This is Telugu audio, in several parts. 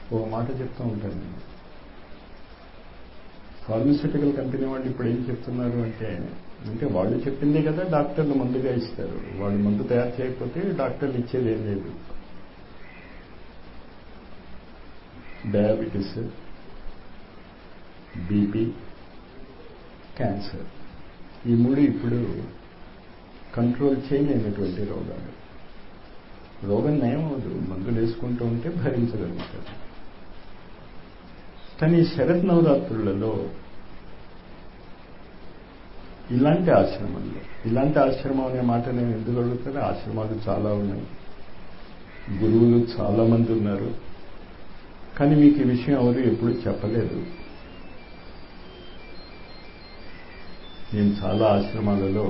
ఓ మాట చెప్తూ ఉంటాను నేను ఫార్మస్యూటికల్ కంపెనీ వాళ్ళు ఇప్పుడు ఏం చెప్తున్నారు అంటే అంటే వాళ్ళు చెప్పిందే కదా డాక్టర్లు మందుగా ఇస్తారు వాళ్ళు మందు తయారు చేయకపోతే డాక్టర్లు ఇచ్చేది ఏం లేదు డయాబెటీస్ బీపీ క్యాన్సర్ ఈ మూడు ఇప్పుడు కంట్రోల్ చేయలేనటువంటి రోగాలు రోగం నయం అవదు మందులు వేసుకుంటూ ఉంటే భరించగలుగుతారు కానీ శరత్ నవరాత్రులలో ఇలాంటి ఆశ్రమంలో ఇలాంటి ఆశ్రమం అనే మాట నేను ఎందుకు అడుగుతాను ఆశ్రమాలు చాలా ఉన్నాయి గురువులు చాలా మంది ఉన్నారు కానీ మీకు ఈ విషయం ఎవరు ఎప్పుడు చెప్పలేదు నేను చాలా ఆశ్రమాలలో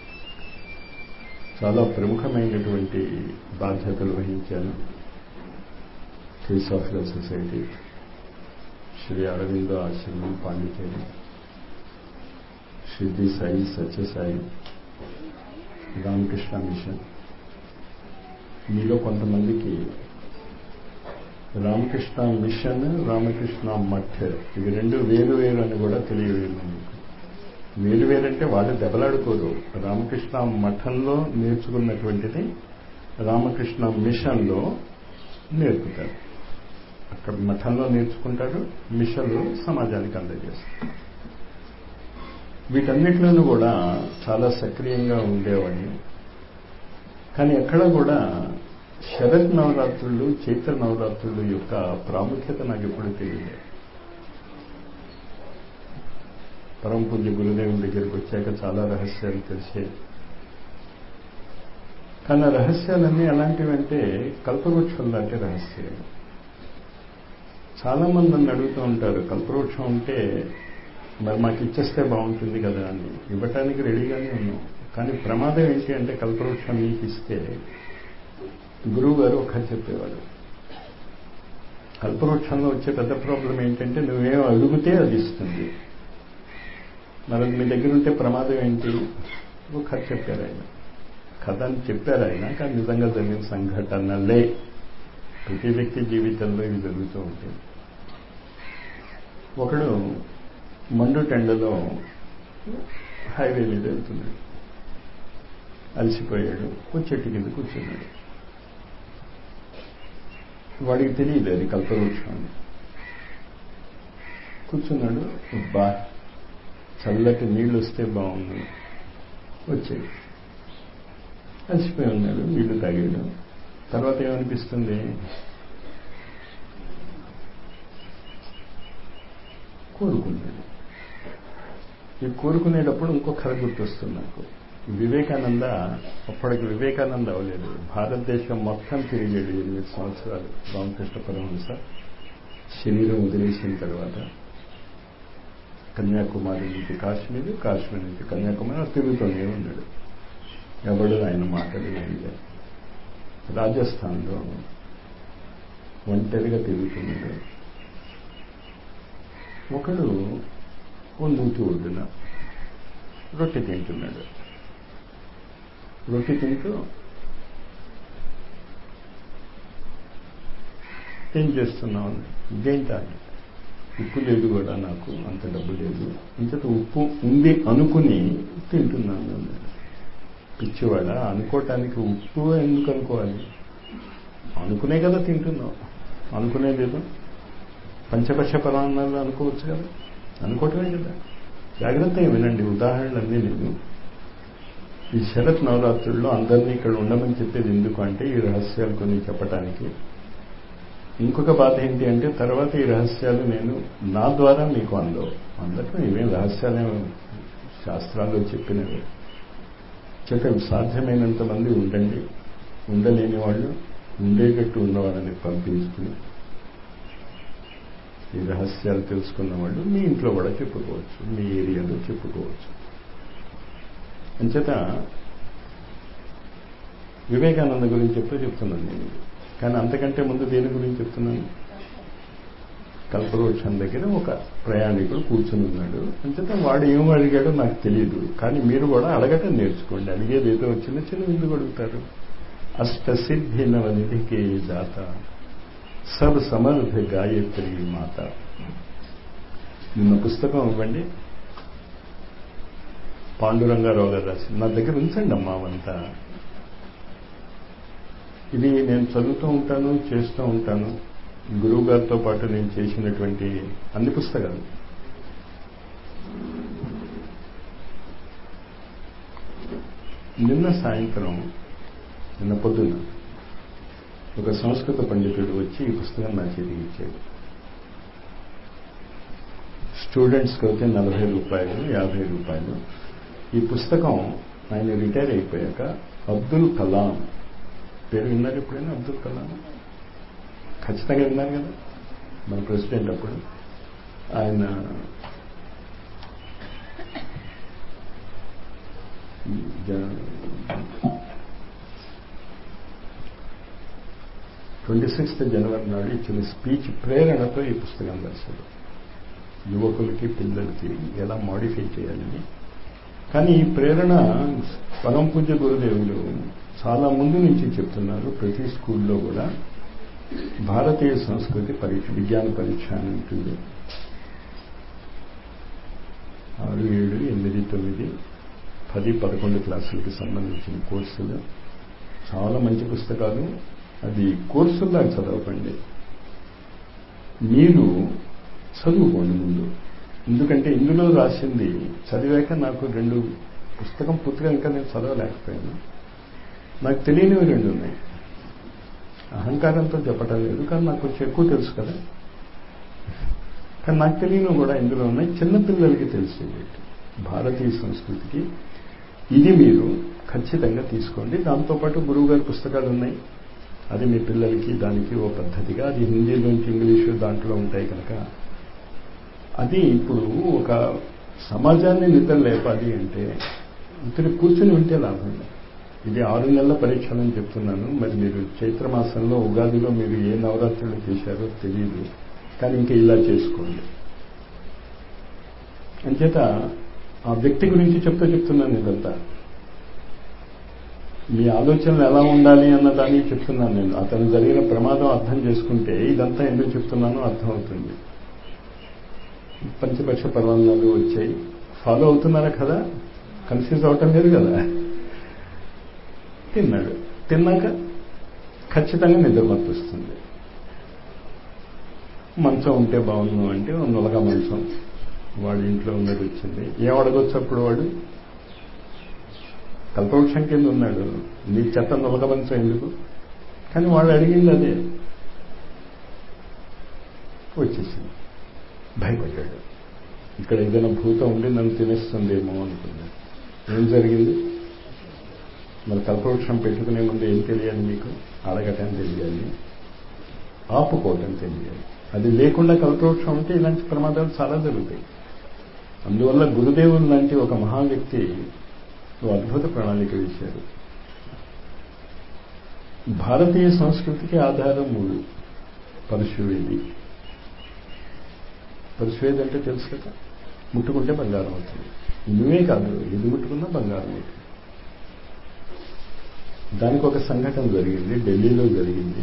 చాలా ప్రముఖమైనటువంటి బాధ్యతలు వహించాను థియోసాఫికల్ సొసైటీ శ్రీ అరవిందో ఆశ్రమం పాండిచేరి సిద్ధి సాయి సత్యసాయి రామకృష్ణ మిషన్ మీలో కొంతమందికి రామకృష్ణ మిషన్ రామకృష్ణ మఠ్ ఇవి రెండు వేరు వేరు అని కూడా తెలియదు మీకు వేరు వేరంటే వాళ్ళు దెబ్బలాడుకోరు రామకృష్ణ మఠంలో నేర్చుకున్నటువంటిది రామకృష్ణ మిషన్లో నేర్పుతారు అక్కడ మఠంలో నేర్చుకుంటారు మిషన్లో సమాజానికి అందజేస్తారు వీటన్నిటిలోనూ కూడా చాలా సక్రియంగా ఉండేవాడిని కానీ ఎక్కడ కూడా శరత్ నవరాత్రులు చైత్ర నవరాత్రులు యొక్క ప్రాముఖ్యత నాకు ఎప్పుడు తెలియలేదు పరమ పూజ్య గురుదేవుని దగ్గరికి వచ్చాక చాలా రహస్యాలు తెలిసాయి కానీ ఆ రహస్యాలన్నీ ఎలాంటివంటే కల్పవృక్షం లాంటి రహస్యాలు చాలా మంది నన్ను అడుగుతూ ఉంటారు కల్పవృక్షం ఉంటే మరి మాకు ఇచ్చేస్తే బాగుంటుంది కదా అని ఇవ్వటానికి రెడీగానే ఉన్నాం కానీ ప్రమాదం ఏంటి అంటే కల్పవృక్షం మీకు ఇస్తే గురువు గారు ఒక చెప్పేవాడు కల్పవృక్షంలో వచ్చే పెద్ద ప్రాబ్లం ఏంటంటే నువ్వేం అడిగితే అది ఇస్తుంది మరి మీ దగ్గర ఉంటే ప్రమాదం ఏంటి ఒక కథ చెప్పారు ఆయన కథ అని చెప్పారు ఆయన కానీ నిజంగా జరిగిన సంఘటనలే ప్రతి వ్యక్తి జీవితంలో ఇవి జరుగుతూ ఉంటాయి ఒకడు మండు టెండలో హైవే మీద వెళ్తున్నాడు అలసిపోయాడు ఓ చెట్టు కింద కూర్చున్నాడు వాడికి తెలియదు అది కల్పవృక్షం అని కూర్చున్నాడు బా చల్లటి నీళ్లు వస్తే బాగుంది వచ్చాయి అలసిపోయి ఉన్నాడు నీళ్లు తాగాడు తర్వాత ఏమనిపిస్తుంది కోరుకున్నాడు ఈ కోరుకునేటప్పుడు ఇంకో కథ గుర్తొస్తుంది నాకు వివేకానంద అప్పటికి వివేకానంద అవ్వలేదు భారతదేశం మొత్తం తిరిగాడు ఎనిమిది సంవత్సరాలు రామకృష్ణ పరమహంస శరీరం వదిలేసిన తర్వాత కన్యాకుమారి నుంచి కాశ్మీర్ కాశ్మీర్ నుంచి కన్యాకుమారి తిరుగుతూనే ఉన్నాడు ఎవడు ఆయన మాటలు వినలే రాజస్థాన్లో ఒంటరిగా తిరుగుతున్నాడు ఒకడు ఓ నూతి ఒడ్డున రొట్టె తింటున్నాడు రొట్టె తింటూ ఏం చేస్తున్నావు ఇదేంటా ఉప్పు లేదు కూడా నాకు అంత డబ్బు లేదు ఇంతట ఉప్పు ఉంది అనుకుని తింటున్నాను అన్నాడు పిచ్చివాడ అనుకోవటానికి ఉప్పు ఎందుకు అనుకోవాలి అనుకునే కదా తింటున్నావు అనుకునే లేదు పంచపక్ష పరాన్నాలు అనుకోవచ్చు కదా అనుకోవటమే కదా జాగ్రత్తగా వినండి ఉదాహరణలన్నీ నేను ఈ శరత్ నవరాత్రుల్లో అందరినీ ఇక్కడ ఉండమని చెప్పేది ఎందుకు అంటే ఈ రహస్యాలు కొన్ని చెప్పటానికి ఇంకొక బాధ ఏంటి అంటే తర్వాత ఈ రహస్యాలు నేను నా ద్వారా మీకు అందవు అందరికీ ఇవేం రహస్యాలే శాస్త్రాల్లో చెప్పినవి చెప్పే సాధ్యమైనంత మంది ఉండండి ఉండలేని వాళ్ళు ఉండేటట్టు ఉన్న వాళ్ళని పంపించుకుని ఈ రహస్యాలు తెలుసుకున్న వాళ్ళు మీ ఇంట్లో కూడా చెప్పుకోవచ్చు మీ ఏరియాలో చెప్పుకోవచ్చు అంచేత వివేకానంద గురించి ఎప్పుడు చెప్తున్నాను నేను కానీ అంతకంటే ముందు దేని గురించి చెప్తున్నాను కల్పవృక్షం దగ్గర ఒక ప్రయాణికుడు కూర్చుని ఉన్నాడు అంచేత వాడు ఏం అడిగాడో నాకు తెలియదు కానీ మీరు కూడా అడగటం నేర్చుకోండి అడిగేది ఏదో చిన్న చిన్న ఎందుకు అడుగుతారు అష్టసిద్ధి నవనిధికి దాత సబ్ సమర్థ గాయత్రి మాత నిన్న పుస్తకం ఇవ్వండి పాండురంగారావు గారు రాసింది నా దగ్గర ఉంచండి అమ్మా అవంతా ఇది నేను చదువుతూ ఉంటాను చేస్తూ ఉంటాను గురువు గారితో పాటు నేను చేసినటువంటి అన్ని పుస్తకాలు నిన్న సాయంత్రం నిన్న పొద్దున్న ఒక సంస్కృత పండితుడు వచ్చి ఈ పుస్తకం నా చేతికి ఇచ్చాడు స్టూడెంట్స్కి అయితే నలభై రూపాయలు యాభై రూపాయలు ఈ పుస్తకం ఆయన రిటైర్ అయిపోయాక అబ్దుల్ కలాం పేరు విన్నారు ఎప్పుడైనా అబ్దుల్ కలాం ఖచ్చితంగా విన్నారు కదా మన ప్రెసిడెంట్ అప్పుడు ఆయన ట్వంటీ సిక్స్త్ జనవరి నాడు ఇచ్చిన స్పీచ్ ప్రేరణతో ఈ పుస్తకం రాశాడు యువకులకి పిల్లలకి ఎలా మాడిఫై చేయాలని కానీ ఈ ప్రేరణ పరమ పూజ్య గురుదేవులు చాలా ముందు నుంచి చెప్తున్నారు ప్రతి స్కూల్లో కూడా భారతీయ సంస్కృతి పరీక్ష విజ్ఞాన పరీక్ష అని ఉంటుంది ఆరు ఏడు ఎనిమిది తొమ్మిది పది పదకొండు క్లాసులకి సంబంధించిన కోర్సులు చాలా మంచి పుస్తకాలు అది కోర్సుల్లా చదవకండి మీరు చదువుకోండి ముందు ఎందుకంటే ఇందులో రాసింది చదివాక నాకు రెండు పుస్తకం పుస్తకం ఇంకా నేను చదవలేకపోయాను నాకు తెలియనివి రెండు ఉన్నాయి అహంకారంతో చెప్పటం లేదు కానీ నాకు కొంచెం ఎక్కువ తెలుసు కదా కానీ నాకు తెలియనివి కూడా ఇందులో ఉన్నాయి చిన్నపిల్లలకి తెలిసేది భారతీయ సంస్కృతికి ఇది మీరు ఖచ్చితంగా తీసుకోండి దాంతోపాటు గురువుగారి పుస్తకాలు ఉన్నాయి అది మీ పిల్లలకి దానికి ఓ పద్ధతిగా అది హిందీలోంచి ఇంగ్లీషు దాంట్లో ఉంటాయి కనుక అది ఇప్పుడు ఒక సమాజాన్ని నిద్ర లేపాలి అంటే ఇతను కూర్చుని ఉంటే లాభం ఇది ఆరు నెలల పరీక్షలు అని చెప్తున్నాను మరి మీరు చైత్రమాసంలో ఉగాదిలో మీరు ఏ నవరాత్రులు చేశారో తెలియదు కానీ ఇంకా ఇలా చేసుకోండి అంచేత ఆ వ్యక్తి గురించి చెప్తూ చెప్తున్నాను ఇదంతా మీ ఆలోచనలు ఎలా ఉండాలి అన్న దాన్ని చెప్తున్నాను నేను అతను జరిగిన ప్రమాదం అర్థం చేసుకుంటే ఇదంతా ఎందుకు చెప్తున్నానో అర్థమవుతుంది పంచపక్ష పర్వాలు వచ్చాయి ఫాలో అవుతున్నారా కదా కన్ఫ్యూజ్ అవటం లేదు కదా తిన్నాడు తిన్నాక ఖచ్చితంగా నిద్రమత్తు వస్తుంది మంచం ఉంటే బాగుండు అంటే నులగా మంచం వాడి ఇంట్లో ఉన్నది వచ్చింది ఏం అడగొచ్చు అప్పుడు వాడు కల్పవృక్షం కింద ఉన్నాడు నీ చెత్త నులక మంచం ఎందుకు కానీ వాడు అడిగింది అదే వచ్చేసింది భయపడ్డాడు ఇక్కడ ఏదైనా భూతం ఉండి నన్ను తినేస్తుందేమో అనుకున్నాడు ఏం జరిగింది మరి కల్పవృక్షం పెట్టుకునే ముందు ఏం తెలియాలి మీకు అడగటం తెలియాలి ఆపుకోవటం తెలియాలి అది లేకుండా కల్పవృక్షం ఉంటే ఇలాంటి ప్రమాదాలు చాలా జరుగుతాయి అందువల్ల గురుదేవులు లాంటి ఒక మహా వ్యక్తి ఓ అద్భుత ప్రణాళిక వేశారు భారతీయ సంస్కృతికి ఆధారం మూడు పరశువేది పరశువేది అంటే తెలుసు కదా ముట్టుకుంటే బంగారం అవుతుంది నువ్వే కాదు ఇది ముట్టుకున్నా బంగారం అవుతుంది దానికి ఒక సంఘటన జరిగింది ఢిల్లీలో జరిగింది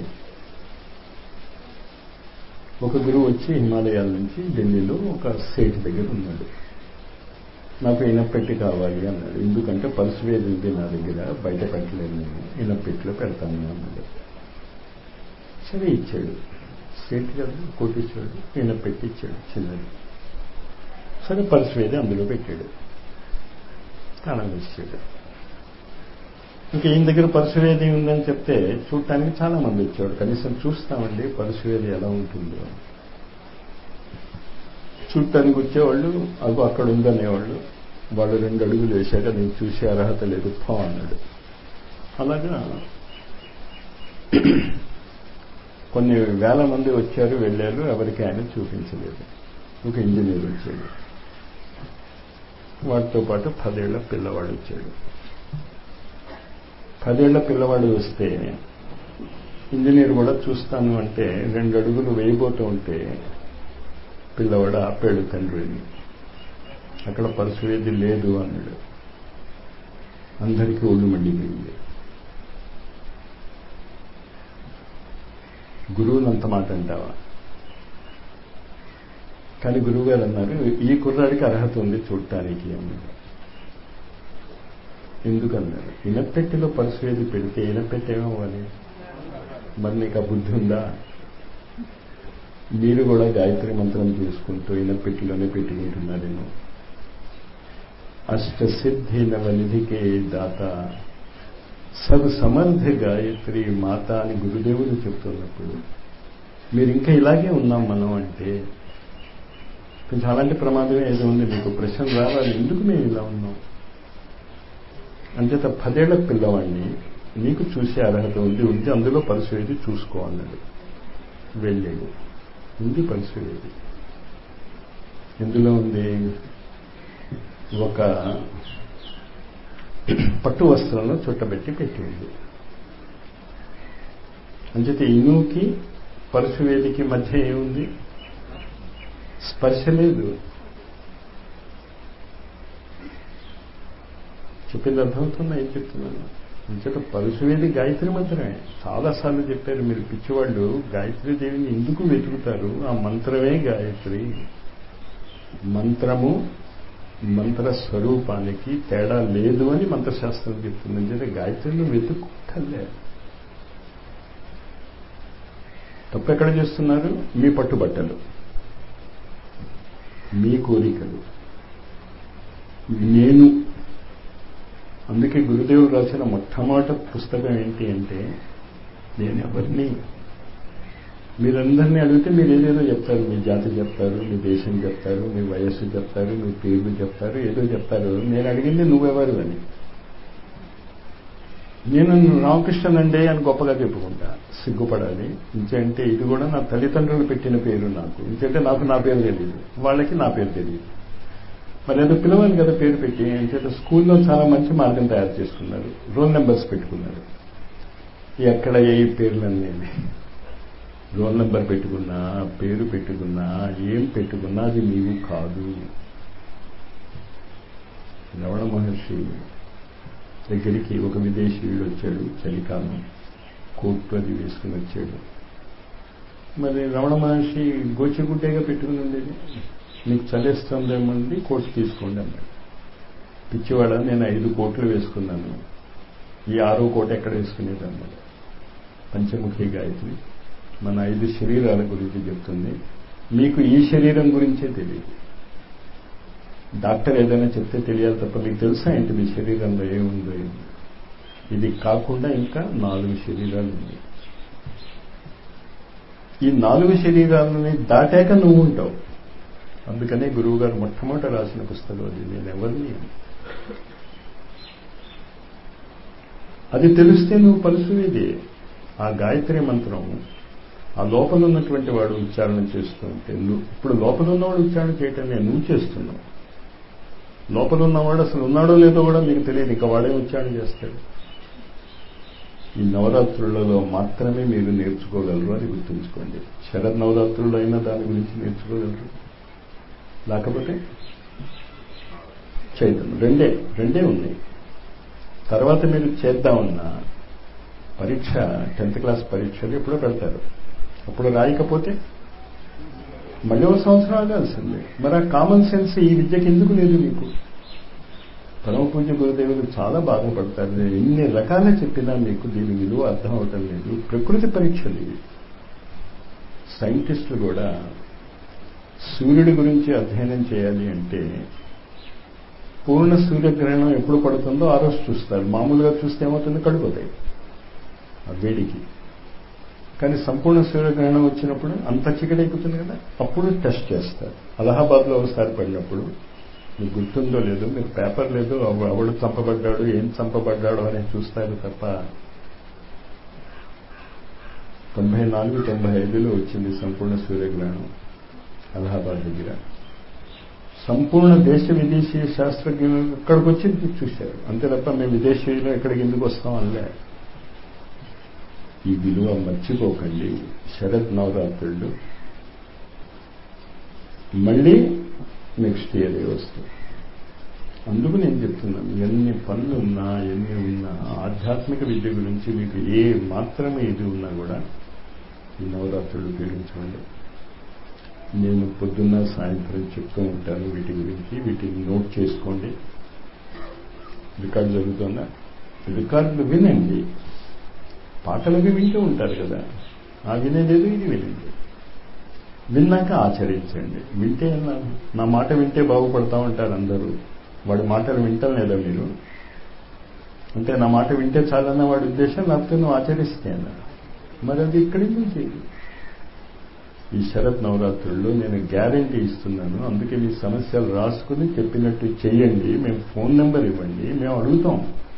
ఒక గురువు వచ్చి హిమాలయాల నుంచి ఢిల్లీలో ఒక సేట్ దగ్గర ఉన్నాడు నాకు ఇనపెట్టి కావాలి అన్నాడు ఎందుకంటే పర్సువేది ఉంది నా దగ్గర బయట పెట్టలేను నేను ఇనపెట్టిలో పెడతాను అన్నాడు సరే ఇచ్చాడు సేట్ కదా కోటిచ్చాడు ఇనపెట్టి ఇచ్చాడు చిన్నది సరే పర్సువేది అందులో పెట్టాడు తాళం ఇచ్చాడు ఇంకా ఈయన దగ్గర పరశువేది ఉందని చెప్తే చూడటానికి చాలా మంది వచ్చాడు కనీసం చూస్తామండి పరశువేది ఎలా ఉంటుందో చూడటానికి వచ్చేవాళ్ళు అవి అక్కడ ఉందనేవాళ్ళు వాళ్ళు రెండు అడుగులు వేశాక నేను చూసే అర్హత లేదు పో అన్నాడు అలాగా కొన్ని వేల మంది వచ్చారు వెళ్ళారు ఎవరికి ఆయన చూపించలేదు ఒక ఇంజనీర్ వచ్చాడు వాటితో పాటు పదేళ్ల పిల్లవాడు వచ్చాడు పదేళ్ల పిల్లవాడు వస్తే ఇంజనీర్ కూడా చూస్తాను అంటే రెండు అడుగులు వేయబోతూ ఉంటే పిల్లవాడు ఆపాడు తండ్రిని అక్కడ పరశువేది లేదు అన్నాడు అందరికీ ఒళ్ళు మండిపోయింది గురువుని అంత మాట అంటావా కానీ గురువు గారు అన్నారు ఈ కుర్రాడికి అర్హత ఉంది చూడటానికి అన్నారు ఎందుకన్నారు ఇనపెట్టిలో పరిశువేది పెడితే ఇనపెట్టి ఏమవ్వాలి మరి నీకు ఆ బుద్ధి ఉందా మీరు కూడా గాయత్రి మంత్రం తీసుకుంటూ ఇనపెట్టిలోనే పెట్టుకుంటున్నారేమో అష్టసిద్ధి నవనిధికే దాత సబ్ సమర్థ గాయత్రి మాత అని గురుదేవులు చెప్తున్నప్పుడు మీరు ఇంకా ఇలాగే ఉన్నాం మనం అంటే కొంచెం అలాంటి ప్రమాదమే ఏదో ఉంది మీకు ప్రశ్న రావాలి ఎందుకు మేము ఇలా ఉన్నాం అంచేత పదేళ్ల పిల్లవాడిని నీకు చూసే అర్హత ఉంది ఉంది అందులో పరిశోధి చూసుకో అన్నాడు వెళ్ళాడు ఉంది పరిశోధి ఎందులో ఉంది ఒక పట్టు వస్త్రంలో చుట్టబెట్టి పెట్టి ఉంది అంచేత ఇనుకి పరశువేదికి మధ్య ఏముంది స్పర్శ లేదు చెప్పింది అర్థమవుతుందా ఏం చెప్తున్నాను అంచేత పరశువేది గాయత్రి మంత్రమే చాలాసార్లు చెప్పారు మీరు పిచ్చివాళ్ళు గాయత్రి దేవిని ఎందుకు వెతుకుతారు ఆ మంత్రమే గాయత్రి మంత్రము మంత్ర స్వరూపానికి తేడా లేదు అని మంత్రశాస్త్రం చెప్తుంది అంటే గాయత్రిని వెతుక్కలే తప్పెక్కడ చేస్తున్నారు మీ పట్టుబట్టలు మీ కోరికలు నేను అందుకే గురుదేవుడు రాసిన మొట్టమొదట పుస్తకం ఏంటి అంటే నేను ఎవరిని మీరందరినీ అడిగితే మీరు ఏదేదో చెప్తారు మీ జాతి చెప్తారు మీ దేశం చెప్తారు మీ వయస్సు చెప్తారు మీ పేర్లు చెప్తారు ఏదో చెప్తారు నేను అడిగింది నువ్వెవరు అని నేను రామకృష్ణనండే అని గొప్పగా చెప్పుకుంటా సిగ్గుపడాలి ఇంకంటే ఇది కూడా నా తల్లిదండ్రులు పెట్టిన పేరు నాకు ఇంకంటే నాకు నా పేరు తెలియదు వాళ్ళకి నా పేరు తెలియదు మరి ఏదో పిలవాలి కదా పేరు పెట్టి అంచేత స్కూల్లో చాలా మంచి మార్గం తయారు చేసుకున్నారు రోల్ నెంబర్స్ పెట్టుకున్నారు ఎక్కడ ఏ పేర్లన్నీ రోల్ నెంబర్ పెట్టుకున్నా పేరు పెట్టుకున్నా ఏం పెట్టుకున్నా అది నీవు కాదు రమణ మహర్షి దగ్గరికి ఒక విదేశీయుడు వచ్చాడు చలికాలం కోట్ అది వేసుకుని వచ్చాడు మరి రమణ మహర్షి గోచిగుడ్డేగా పెట్టుకుని ఉండేది నీకు చలేస్తుందేమండి కోర్సు తీసుకోండి అన్నాడు పిచ్చివాడ నేను ఐదు కోట్లు వేసుకున్నాను ఈ ఆరో కోట ఎక్కడ వేసుకునేది అన్నాడు పంచముఖి గాయత్రి మన ఐదు శరీరాల గురించి చెప్తుంది మీకు ఈ శరీరం గురించే తెలియదు డాక్టర్ ఏదైనా చెప్తే తెలియాలి తప్ప మీకు తెలుసా ఏంటి మీ శరీరంలో ఏముందో ఇది కాకుండా ఇంకా నాలుగు శరీరాలు ఉన్నాయి ఈ నాలుగు శరీరాలని దాటాక నువ్వు ఉంటావు అందుకనే గురువు గారు మొట్టమొదట రాసిన పుస్తకం అది నేను ఎవరిని అది తెలిస్తే నువ్వు పలుసువేది ఆ గాయత్రి మంత్రం ఆ లోపల ఉన్నటువంటి వాడు ఉచ్చారణ చేస్తూ ఉంటే నువ్వు ఇప్పుడు లోపల ఉన్నవాడు ఉచ్చారణ చేయటం నేను నువ్వు చేస్తున్నావు లోపల ఉన్నవాడు అసలు ఉన్నాడో లేదో కూడా మీకు తెలియదు ఇంకా వాడే ఉచ్చారణ చేస్తాడు ఈ నవరాత్రులలో మాత్రమే మీరు నేర్చుకోగలరు అని గుర్తుంచుకోండి శరద్ నవరాత్రుల్లో అయినా దాని గురించి నేర్చుకోగలరు లేకపోతే చైతన్యం రెండే రెండే ఉన్నాయి తర్వాత మీరు చేద్దామన్న పరీక్ష టెన్త్ క్లాస్ పరీక్షలు ఎప్పుడో పెడతారు అప్పుడు రాయకపోతే మళ్ళీ ఒక సంవత్సరం ఆగాల్సిందే మరి ఆ కామన్ సెన్స్ ఈ విద్యకి ఎందుకు లేదు మీకు పరమ పూజ్య గురుదేవులు చాలా బాధపడతారు నేను ఎన్ని రకాల చెప్పినా మీకు దీని విలువ అర్థం అవటం లేదు ప్రకృతి పరీక్షలు ఇవి సైంటిస్టులు కూడా సూర్యుడి గురించి అధ్యయనం చేయాలి అంటే పూర్ణ సూర్యగ్రహణం ఎప్పుడు పడుతుందో ఆ రోజు చూస్తారు మామూలుగా చూస్తే ఏమవుతుంది కడిపోతాయి ఆ వేడికి కానీ సంపూర్ణ సూర్యగ్రహణం వచ్చినప్పుడు అంత చీకటి ఎక్కుతుంది కదా అప్పుడు టెస్ట్ చేస్తారు అలహాబాద్లో ఒకసారి పడినప్పుడు మీకు గుర్తుందో లేదో మీకు పేపర్ లేదు ఎవడు చంపబడ్డాడు ఏం చంపబడ్డాడు అని చూస్తారు తప్ప తొంభై నాలుగు తొంభై ఐదులో వచ్చింది సంపూర్ణ సూర్యగ్రహణం అలహాబాద్ దగ్గర సంపూర్ణ దేశ విదేశీ శాస్త్రజ్ఞులు ఇక్కడికి వచ్చి చూశారు అంతే తప్ప మేము విదేశీయులు ఎక్కడికి ఎందుకు వస్తాం అనలే ఈ విలువ మర్చిపోకండి శరద్ నవరాత్రులు మళ్ళీ నెక్స్ట్ ఇయర్ వస్తాయి అందుకు నేను చెప్తున్నాను ఎన్ని పనులు ఉన్నా ఎన్ని ఉన్నా ఆధ్యాత్మిక విద్య గురించి మీకు ఏ మాత్రమే ఇది ఉన్నా కూడా ఈ నవరాత్రులు ఉపయోగించుకోండి నేను పొద్దున్న సాయంత్రం చెప్తూ ఉంటాను వీటి గురించి వీటిని నోట్ చేసుకోండి రికార్డు జరుగుతుందా రికార్డులు వినండి పాటలవి వింటూ ఉంటారు కదా ఆ వినేలేదు ఇది వినండి విన్నాక ఆచరించండి వింటే నా మాట వింటే బాగుపడతా ఉంటారు అందరూ వాడి మాటలు వింటాం లేదా మీరు అంటే నా మాట వింటే చాలన్న వాడి ఉద్దేశం లేకపోతే నువ్వు ఆచరిస్తే మరి అది ఇక్కడి నుంచి ఈ శరత్ నవరాత్రుల్లో నేను గ్యారంటీ ఇస్తున్నాను అందుకే మీ సమస్యలు రాసుకుని చెప్పినట్టు చెయ్యండి మేము ఫోన్ నెంబర్ ఇవ్వండి మేము అడుగుతాం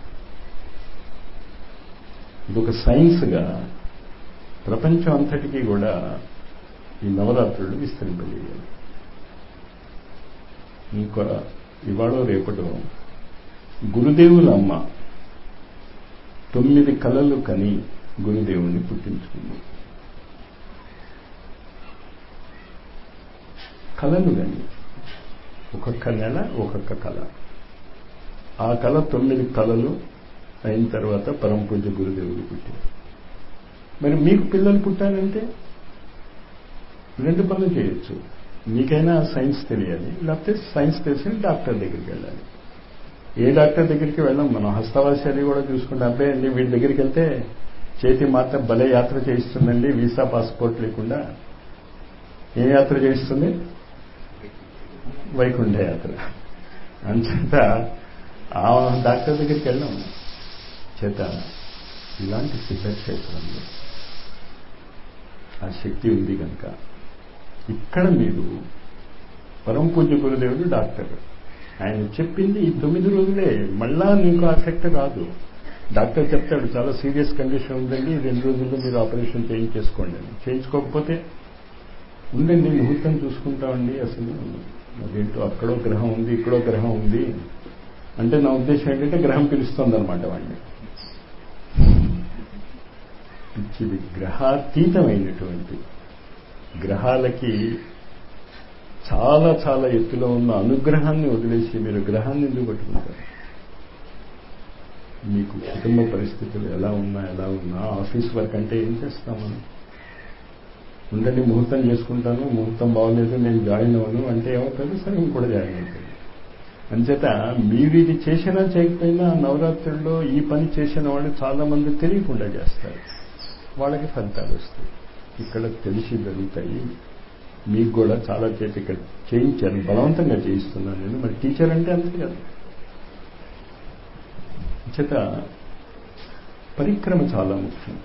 ఇది ఒక సైన్స్గా ప్రపంచం అంతటికీ కూడా ఈ నవరాత్రులు విస్తరింపజేయాలి ఇంకా ఇవాళ రేపటో గురుదేవుల అమ్మ తొమ్మిది కళలు కని గురుదేవుణ్ణి పుట్టించుకుంది కళలు కానీ ఒక్కొక్క నెల ఒక్కొక్క కళ ఆ కళ తొమ్మిది కళలు అయిన తర్వాత పరమ పూజ గురుదేవుడు పుట్టారు మరి మీకు పిల్లలు పుట్టాలంటే రెండు పనులు చేయొచ్చు మీకైనా సైన్స్ తెలియాలి లేకపోతే సైన్స్ తెలిసిన డాక్టర్ దగ్గరికి వెళ్ళాలి ఏ డాక్టర్ దగ్గరికి వెళ్ళాం మనం హస్తవాసి కూడా చూసుకుంటే అబ్బాయి అండి వీడి దగ్గరికి వెళ్తే చేతి మాత్రం భలే యాత్ర చేయిస్తుందండి వీసా పాస్పోర్ట్ లేకుండా ఏ యాత్ర చేయిస్తుంది వైకుంఠ యాత్ర అంచేత ఆ డాక్టర్ దగ్గరికి వెళ్ళాం చేత ఇలాంటి సిద్ధక్షేత్రంలో ఆ శక్తి ఉంది కనుక ఇక్కడ మీరు పరమ పూజ్య గురుదేవుడు డాక్టర్ ఆయన చెప్పింది ఈ తొమ్మిది రోజులే మళ్ళా నీకు ఆ శక్తి రాదు డాక్టర్ చెప్తాడు చాలా సీరియస్ కండిషన్ ఉందండి రెండు రోజుల్లో మీరు ఆపరేషన్ చేయించేసుకోండి అని చేయించుకోకపోతే ఉండండి ముహూర్తం చూసుకుంటామండి అసలు అదేంటో అక్కడో గ్రహం ఉంది ఇక్కడో గ్రహం ఉంది అంటే నా ఉద్దేశం ఏంటంటే గ్రహం పిలుస్తుంది అనమాట వాడిని ఇది గ్రహాతీతమైనటువంటి గ్రహాలకి చాలా చాలా ఎత్తులో ఉన్న అనుగ్రహాన్ని వదిలేసి మీరు గ్రహాన్ని ఎందుకు పట్టుకుంటారు మీకు కుటుంబ పరిస్థితులు ఎలా ఉన్నా ఎలా ఉన్నా ఆఫీస్ వర్క్ అంటే ఏం చేస్తాం మనం ఉండండి ముహూర్తం చేసుకుంటాను ముహూర్తం బాగోలేదు నేను జాయిన్ అవ్వను అంటే ఏమవుతుంది సరే కూడా జాయిన్ అవుతుంది అంచేత మీరు ఇది చేసినా చేయకపోయినా నవరాత్రుల్లో ఈ పని చేసిన వాళ్ళు చాలా మంది తెలియకుండా చేస్తారు వాళ్ళకి ఫలితాలు వస్తాయి ఇక్కడ తెలిసి జరుగుతాయి మీకు కూడా చాలా చేతి ఇక్కడ చేయించాను బలవంతంగా చేయిస్తున్నాను నేను మరి టీచర్ అంటే అంతే కదా చేత పరిక్రమ చాలా ముఖ్యం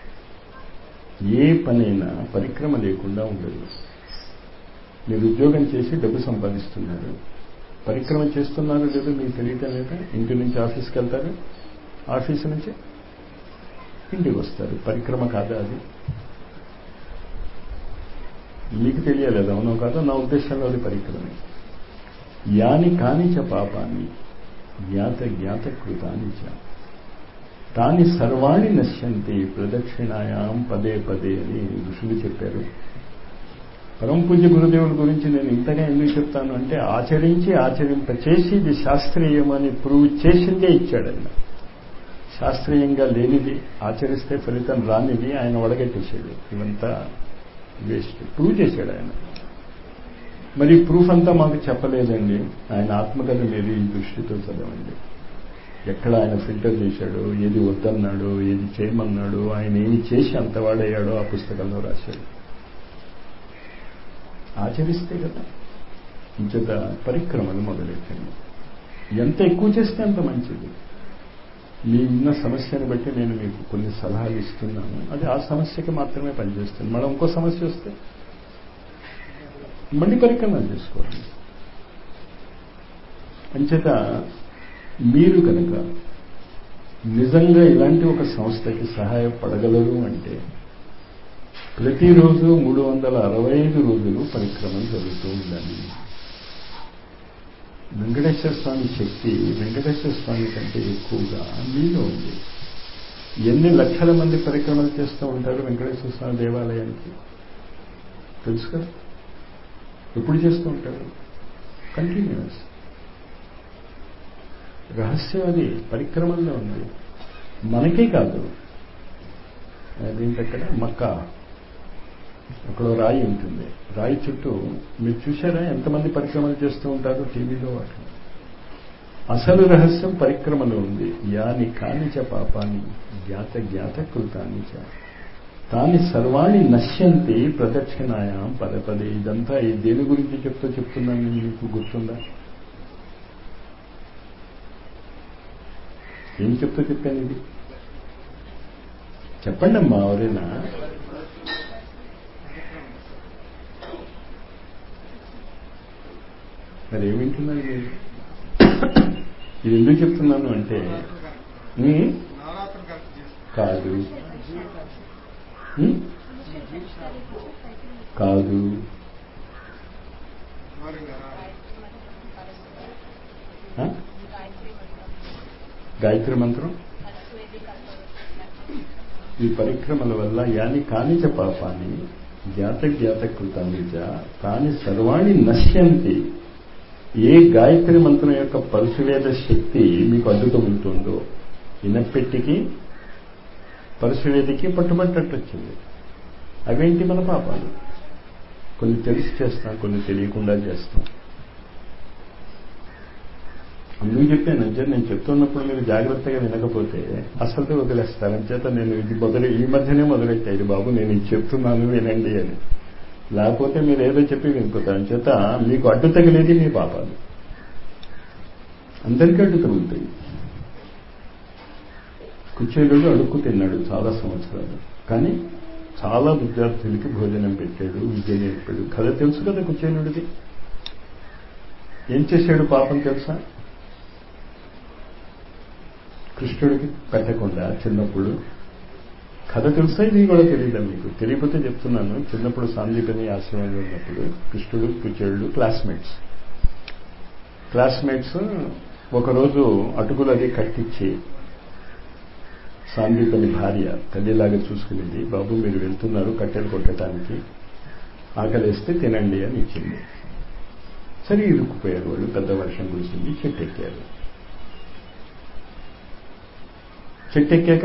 ఏ పనైనా పరిక్రమ లేకుండా ఉండదు మీరు ఉద్యోగం చేసి డబ్బు సంపాదిస్తున్నారు పరిక్రమ చేస్తున్నారు లేదో మీకు తెలియటం లేదా ఇంటి నుంచి ఆఫీస్కి వెళ్తారు ఆఫీస్ నుంచి ఇంటికి వస్తారు పరిక్రమ కాదా అది మీకు తెలియలేదు అవునో కాదో నా ఉద్దేశంలో అది పరిక్రమే యాని కానిచ పాపాన్ని జ్ఞాత జ్ఞాత కృతాని చ తాని సర్వాణి నశ్యంతి ప్రదక్షిణాయాం పదే పదే అని ఋషులు చెప్పారు పరమ పూజ్య గురుదేవుల గురించి నేను ఇంతగా ఎందుకు చెప్తాను అంటే ఆచరించి ఆచరింప చేసి ఇది శాస్త్రీయమని ప్రూవ్ చేసిందే ఇచ్చాడు ఆయన శాస్త్రీయంగా లేనిది ఆచరిస్తే ఫలితం రానిది ఆయన వడగట్టేశాడు ఇవంతా వేస్ట్ ప్రూవ్ చేశాడు ఆయన మరి ప్రూఫ్ అంతా మాకు చెప్పలేదండి ఆయన ఆత్మకథ మీరు ఈ దృష్టితో చదవండి ఎక్కడ ఆయన ఫిల్టర్ చేశాడు ఏది వద్దన్నాడు ఏది చేయమన్నాడు ఆయన ఏమి చేసి అంత వాడయ్యాడో ఆ పుస్తకంలో రాశాడు ఆచరిస్తే కదా ఇంచేత పరిక్రమలు మొదలెట్టండి ఎంత ఎక్కువ చేస్తే అంత మంచిది మీ ఉన్న సమస్యను బట్టి నేను మీకు కొన్ని సలహాలు ఇస్తున్నాను అది ఆ సమస్యకి మాత్రమే పనిచేస్తుంది మళ్ళీ ఇంకో సమస్య వస్తే మళ్ళీ పరిక్రమణ చేసుకోవాలి అంచేత మీరు కనుక నిజంగా ఇలాంటి ఒక సంస్థకి సహాయపడగలరు అంటే ప్రతిరోజు మూడు వందల అరవై ఐదు రోజులు పరిక్రమలు జరుగుతూ ఉండాలి వెంకటేశ్వర స్వామి శక్తి వెంకటేశ్వర స్వామి కంటే ఎక్కువగా మీలో ఉంది ఎన్ని లక్షల మంది పరిక్రమలు చేస్తూ ఉంటారు వెంకటేశ్వర స్వామి దేవాలయానికి తెలుసు కదా ఎప్పుడు చేస్తూ ఉంటారు కంటిన్యూస్ రహస్యం అది పరిక్రమల్లో ఉంది మనకే కాదు అదేంటక్కడ మక్క అక్కడ రాయి ఉంటుంది రాయి చుట్టూ మీరు చూసారా ఎంతమంది పరిక్రమలు చేస్తూ ఉంటారు టీవీలో వాటిలో అసలు రహస్యం పరిక్రమలో ఉంది యాని కానిచ పాపాన్ని జ్ఞాత జ్ఞాత కృతాన్ని చ తాని సర్వాణి నశ్యంతి ప్రదక్షిణాయాం పదే పదే ఇదంతా ఈ దేని గురించి చెప్తూ చెప్తున్నాను నేను మీకు గుర్తుందా ఏం చెప్తూ చెప్పాను ఇది చెప్పండి అమ్మా ఎవరైనా మరి ఏం వింటున్నారు మీరు ఇది ఎందుకు చెప్తున్నాను అంటే ఉమ్, నవరాత్రులు కలిసి చేస్తాం కాదు ఉమ్, కాదు మరి కదా ఆ? గాయత్రి మంత్రం ఈ పరిక్రమల వల్ల యాని కానిచ పాపాన్ని జ్ఞాత జ్ఞాత కృతాన్ని చ తాని సర్వాణి నశ్యంతి ఏ గాయత్రి మంత్రం యొక్క పరుశువేద శక్తి మీకు అడ్డు తగులుతుందో ఇనపెట్టికి పరుశువేదికి పట్టుబట్టట్టు వచ్చింది అవేంటి మన పాపాలు కొన్ని తెలిసి చేస్తాం కొన్ని తెలియకుండా చేస్తాం అందుకు చెప్పాను అంటే నేను చెప్తున్నప్పుడు మీరు జాగ్రత్తగా వినకపోతే అసలు వదిలేస్తారు అంచేత నేను ఇది మొదలు ఈ మధ్యనే మొదలెట్టాయి బాబు నేను ఇది చెప్తున్నాను వినండి అని లేకపోతే మీరు ఏదో చెప్పి వినిపోతారు అంచేత మీకు అడ్డు తగిలేది మీ పాపాలు అందరికీ అడ్డు తగులుతాయి కుచేలుడు అడుక్కు తిన్నాడు చాలా సంవత్సరాలు కానీ చాలా విద్యార్థులకి భోజనం పెట్టాడు విద్య నేర్పాడు కథ తెలుసు కదా కుచేలుడిది ఏం చేశాడు పాపం తెలుసా కృష్ణుడికి పెట్టకుండా చిన్నప్పుడు కథ తెలుసా ఇది కూడా తెలియదా మీకు తెలియకపోతే చెప్తున్నాను చిన్నప్పుడు సాందీపని ఆశ్రమంలో ఉన్నప్పుడు కృష్ణుడు కుచేరుడు క్లాస్మేట్స్ క్లాస్మేట్స్ ఒకరోజు అటుకులు అది కట్టించి సాందీపని భార్య తల్లిలాగా చూసుకునేది బాబు మీరు వెళ్తున్నారు కట్టెలు కొట్టడానికి ఆకలేస్తే తినండి అని ఇచ్చింది సరే ఇరుక్కుపోయారు వాళ్ళు పెద్ద వర్షం కురిసింది చెట్టు ఎక్కారు చెట్టు ఎక్కాక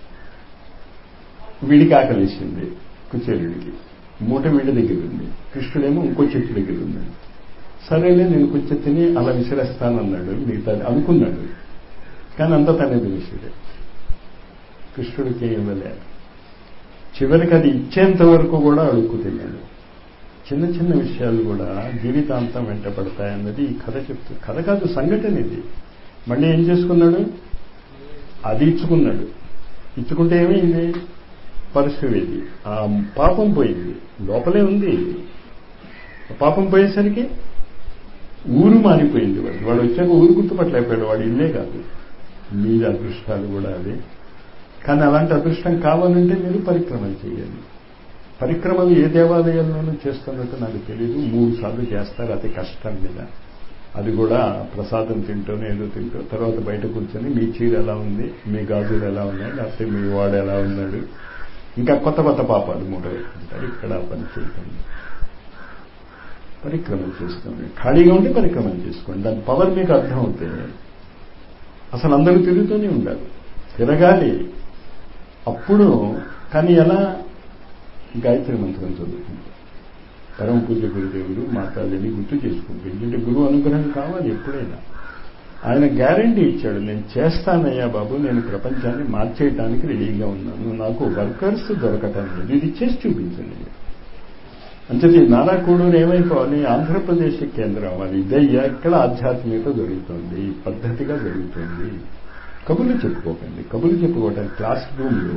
వీడికి ఆకలిసింది కుచేరుడికి మూట వీడి దగ్గర ఉంది కృష్ణుడేమో ఇంకో చెట్టు దగ్గర ఉన్నాడు సరేలే నేను కొంచెం తిని అలా విసిరేస్తానన్నాడు మిగతా అనుకున్నాడు కానీ అంతా తనే విసిరే కృష్ణుడికి ఇవ్వలే చివరికి అది ఇచ్చేంత వరకు కూడా అడుక్కు తిన్నాడు చిన్న చిన్న విషయాలు కూడా జీవితాంతం వెంట పడతాయన్నది ఈ కథ చెప్తుంది కథ కాదు సంఘటన ఇది మళ్ళీ ఏం చేసుకున్నాడు అది ఇచ్చుకున్నాడు ఇచ్చుకుంటే ఏమైంది పరిస్థితి ఆ పాపం పోయింది లోపలే ఉంది పాపం పోయేసరికి ఊరు మారిపోయింది వాడు వాడు వచ్చాక ఊరు గుర్తుపట్టలేకపోయాడు వాడు ఇల్లే కాదు మీద అదృష్టాలు కూడా అదే కానీ అలాంటి అదృష్టం కావాలంటే మీరు పరిక్రమలు చేయాలి పరిక్రమలు ఏ దేవాలయాల్లోనూ చేస్తున్నట్టు నాకు తెలియదు మూడు సార్లు చేస్తారు అతి కష్టం మీద అది కూడా ప్రసాదం తింటూనే ఏదో తింటూ తర్వాత బయట కూర్చొని మీ చీర ఎలా ఉంది మీ గాజులు ఎలా ఉన్నాయి లేకపోతే మీ వాడు ఎలా ఉన్నాడు ఇంకా కొత్త కొత్త పాపాలు మూట పెట్టుకుంటారు ఇక్కడ పని చేయకండి పరిక్రమలు చేసుకోండి ఖాళీగా ఉంటే పరిక్రమలు చేసుకోండి దాని పవర్ మీకు అర్థం అవుతే అసలు అందరూ తిరుగుతూనే ఉండాలి తిరగాలి అప్పుడు కానీ ఎలా గాయత్రి మంత్రం చదువుకుంటారు పరమ పూజ గురుదేవుడు మాతాజని గుర్తు చేసుకుంటారు ఎందుకంటే గురువు అనుగ్రహం కావాలి ఎప్పుడైనా ఆయన గ్యారంటీ ఇచ్చాడు నేను చేస్తానయ్యా బాబు నేను ప్రపంచాన్ని మార్చేయడానికి రెడీగా ఉన్నాను నాకు వర్కర్స్ దొరకటం లేదు ఇది చేసి చూపించండి అంటే నారా కూడూరు ఏమైపోవాలి ఆంధ్రప్రదేశ్ కేంద్రం అవ్వాలి ఇదయ్యా ఇక్కడ ఆధ్యాత్మికత జరుగుతుంది పద్ధతిగా జరుగుతుంది కబుర్లు చెప్పుకోకండి కబుర్లు చెప్పుకోవటానికి క్లాస్ రూమ్లో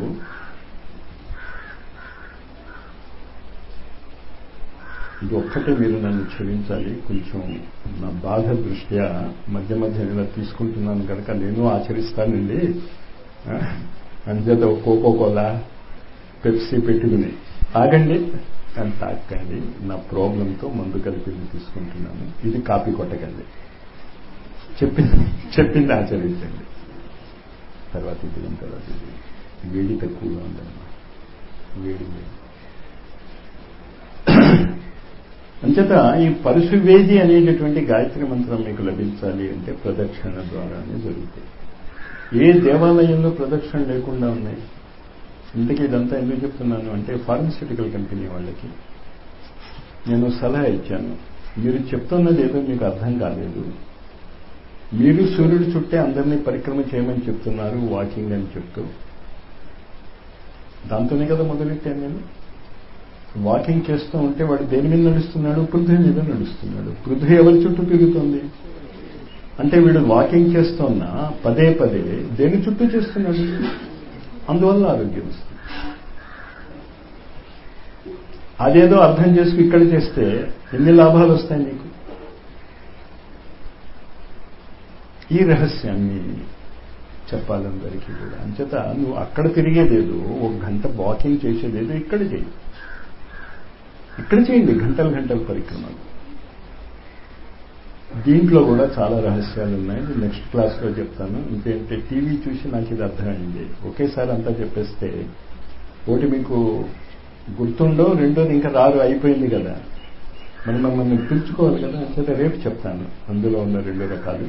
ఇది ఒక్కటే మీరు నన్ను క్షమించాలి కొంచెం నా బాధ దృష్ట్యా మధ్య మధ్య ఇలా తీసుకుంటున్నాను కనుక నేను ఆచరిస్తానండి అంచేత కోకో కోలా పెప్సీ పెట్టుకుని ఆగండి అని తాకండి నా ప్రాబ్లంతో మందు కలిపి తీసుకుంటున్నాను ఇది కాపీ కొట్టకండి చెప్పింది చెప్పింది ఆచరించండి తర్వాత ఇది తర్వాత ఇది వేడి తక్కువగా ఉందన్నమాట వేడి వేడి అంచేత ఈ పరుశువేది అనేటటువంటి గాయత్రి మంత్రం మీకు లభించాలి అంటే ప్రదక్షిణ ద్వారానే జరుగుతాయి ఏ దేవాలయంలో ప్రదక్షిణ లేకుండా ఉన్నాయి ఇంతకీ ఇదంతా ఎందుకు చెప్తున్నాను అంటే ఫార్మస్యూటికల్ కంపెనీ వాళ్ళకి నేను సలహా ఇచ్చాను మీరు చెప్తున్నది ఏదో మీకు అర్థం కాలేదు మీరు సూర్యుడు చుట్టే అందరినీ పరిక్రమ చేయమని చెప్తున్నారు వాకింగ్ అని చెప్తూ దాంతోనే కదా మొదలెట్టాను నేను వాకింగ్ చేస్తూ ఉంటే వాడు దేని మీద నడుస్తున్నాడు పృథ్వీ మీద నడుస్తున్నాడు పృథ్వీ ఎవరి చుట్టూ తిరుగుతుంది అంటే వీడు వాకింగ్ చేస్తున్నా పదే పదే దేని చుట్టూ చేస్తున్నాడు అందువల్ల ఆరోగ్యం వస్తుంది అదేదో అర్థం చేసుకు ఇక్కడ చేస్తే ఎన్ని లాభాలు వస్తాయి నీకు ఈ రహస్యాన్ని చెప్పాలందరికీ కూడా అంచేత నువ్వు అక్కడ తిరిగేదేదో ఒక గంట వాకింగ్ చేసేదేదో ఇక్కడ చేయి ఇక్కడ చేయండి గంటల గంటల పరిక్రమలు దీంట్లో కూడా చాలా రహస్యాలు ఉన్నాయి నెక్స్ట్ క్లాస్లో చెప్తాను ఇంకేంటే టీవీ చూసి నాకు ఇది అర్థమైంది ఒకేసారి అంతా చెప్పేస్తే ఒకటి మీకు గుర్తుండో రెండోది ఇంకా రారు అయిపోయింది కదా మరి మమ్మల్ని పిలుచుకోవాలి కదా అంచేత రేపు చెప్తాను అందులో ఉన్న రెండు రకాలు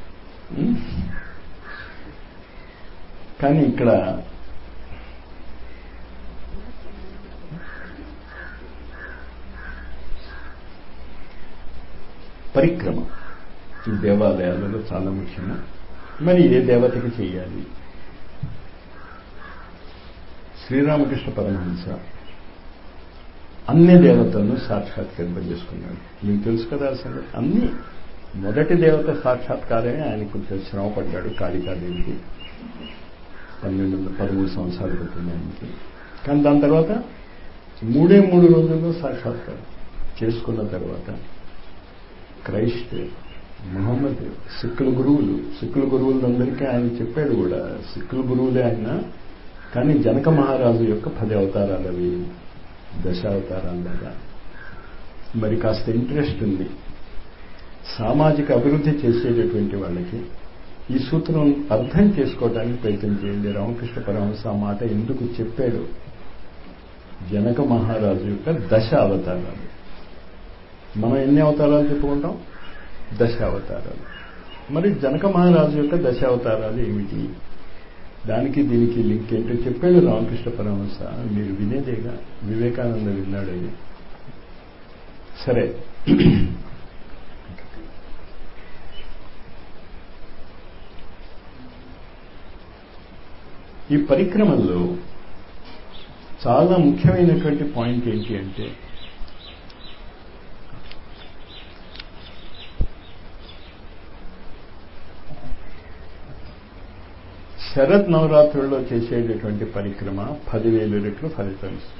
కానీ ఇక్కడ పరిక్రమ ఈ దేవాలయాలలో చాలా ముఖ్యము మరి ఏ దేవతకి చేయాలి శ్రీరామకృష్ణ పరమహంస అన్ని దేవతలను సాక్షాత్కరింపజేసుకున్నాడు మీకు తెలుసు కదా అసలు అన్ని మొదటి దేవత సాక్షాత్కారమే ఆయన కొంచెం శ్రమ పడ్డాడు కాళికాదేవికి పన్నెండు పదమూడు సంవత్సరాలు పట్టింది ఆయనకి కానీ దాని తర్వాత మూడే మూడు రోజుల్లో సాక్షాత్కారం చేసుకున్న తర్వాత క్రైస్ట్ మొహమ్మద్ సిక్కుల గురువులు సిక్కుల గురువులందరికీ ఆయన చెప్పాడు కూడా సిక్కుల గురువులే ఆయన కానీ జనక మహారాజు యొక్క పది అవతారాలు అవి దశావతారాలుగా మరి కాస్త ఇంట్రెస్ట్ ఉంది సామాజిక అభివృద్ధి చేసేటటువంటి వాళ్ళకి ఈ సూత్రం అర్థం చేసుకోవడానికి ప్రయత్నం చేయండి రామకృష్ణ పరమహంస ఆ మాట ఎందుకు చెప్పాడు జనక మహారాజు యొక్క దశ అవతారాలు మనం ఎన్ని అవతారాలు చెప్పుకుంటాం దశ అవతారాలు మరి జనక మహారాజు యొక్క దశ అవతారాలు ఏమిటి దానికి దీనికి లింక్ ఏంటో చెప్పాడు రామకృష్ణ పరమహంస మీరు వినేదేగా వివేకానంద విన్నాడు అది సరే ఈ పరిక్రమల్లో చాలా ముఖ్యమైనటువంటి పాయింట్ ఏంటి అంటే శరత్ నవరాత్రుల్లో చేసేటటువంటి పరిక్రమ పదివేలు రెట్లు ఫలితం ఇస్తుంది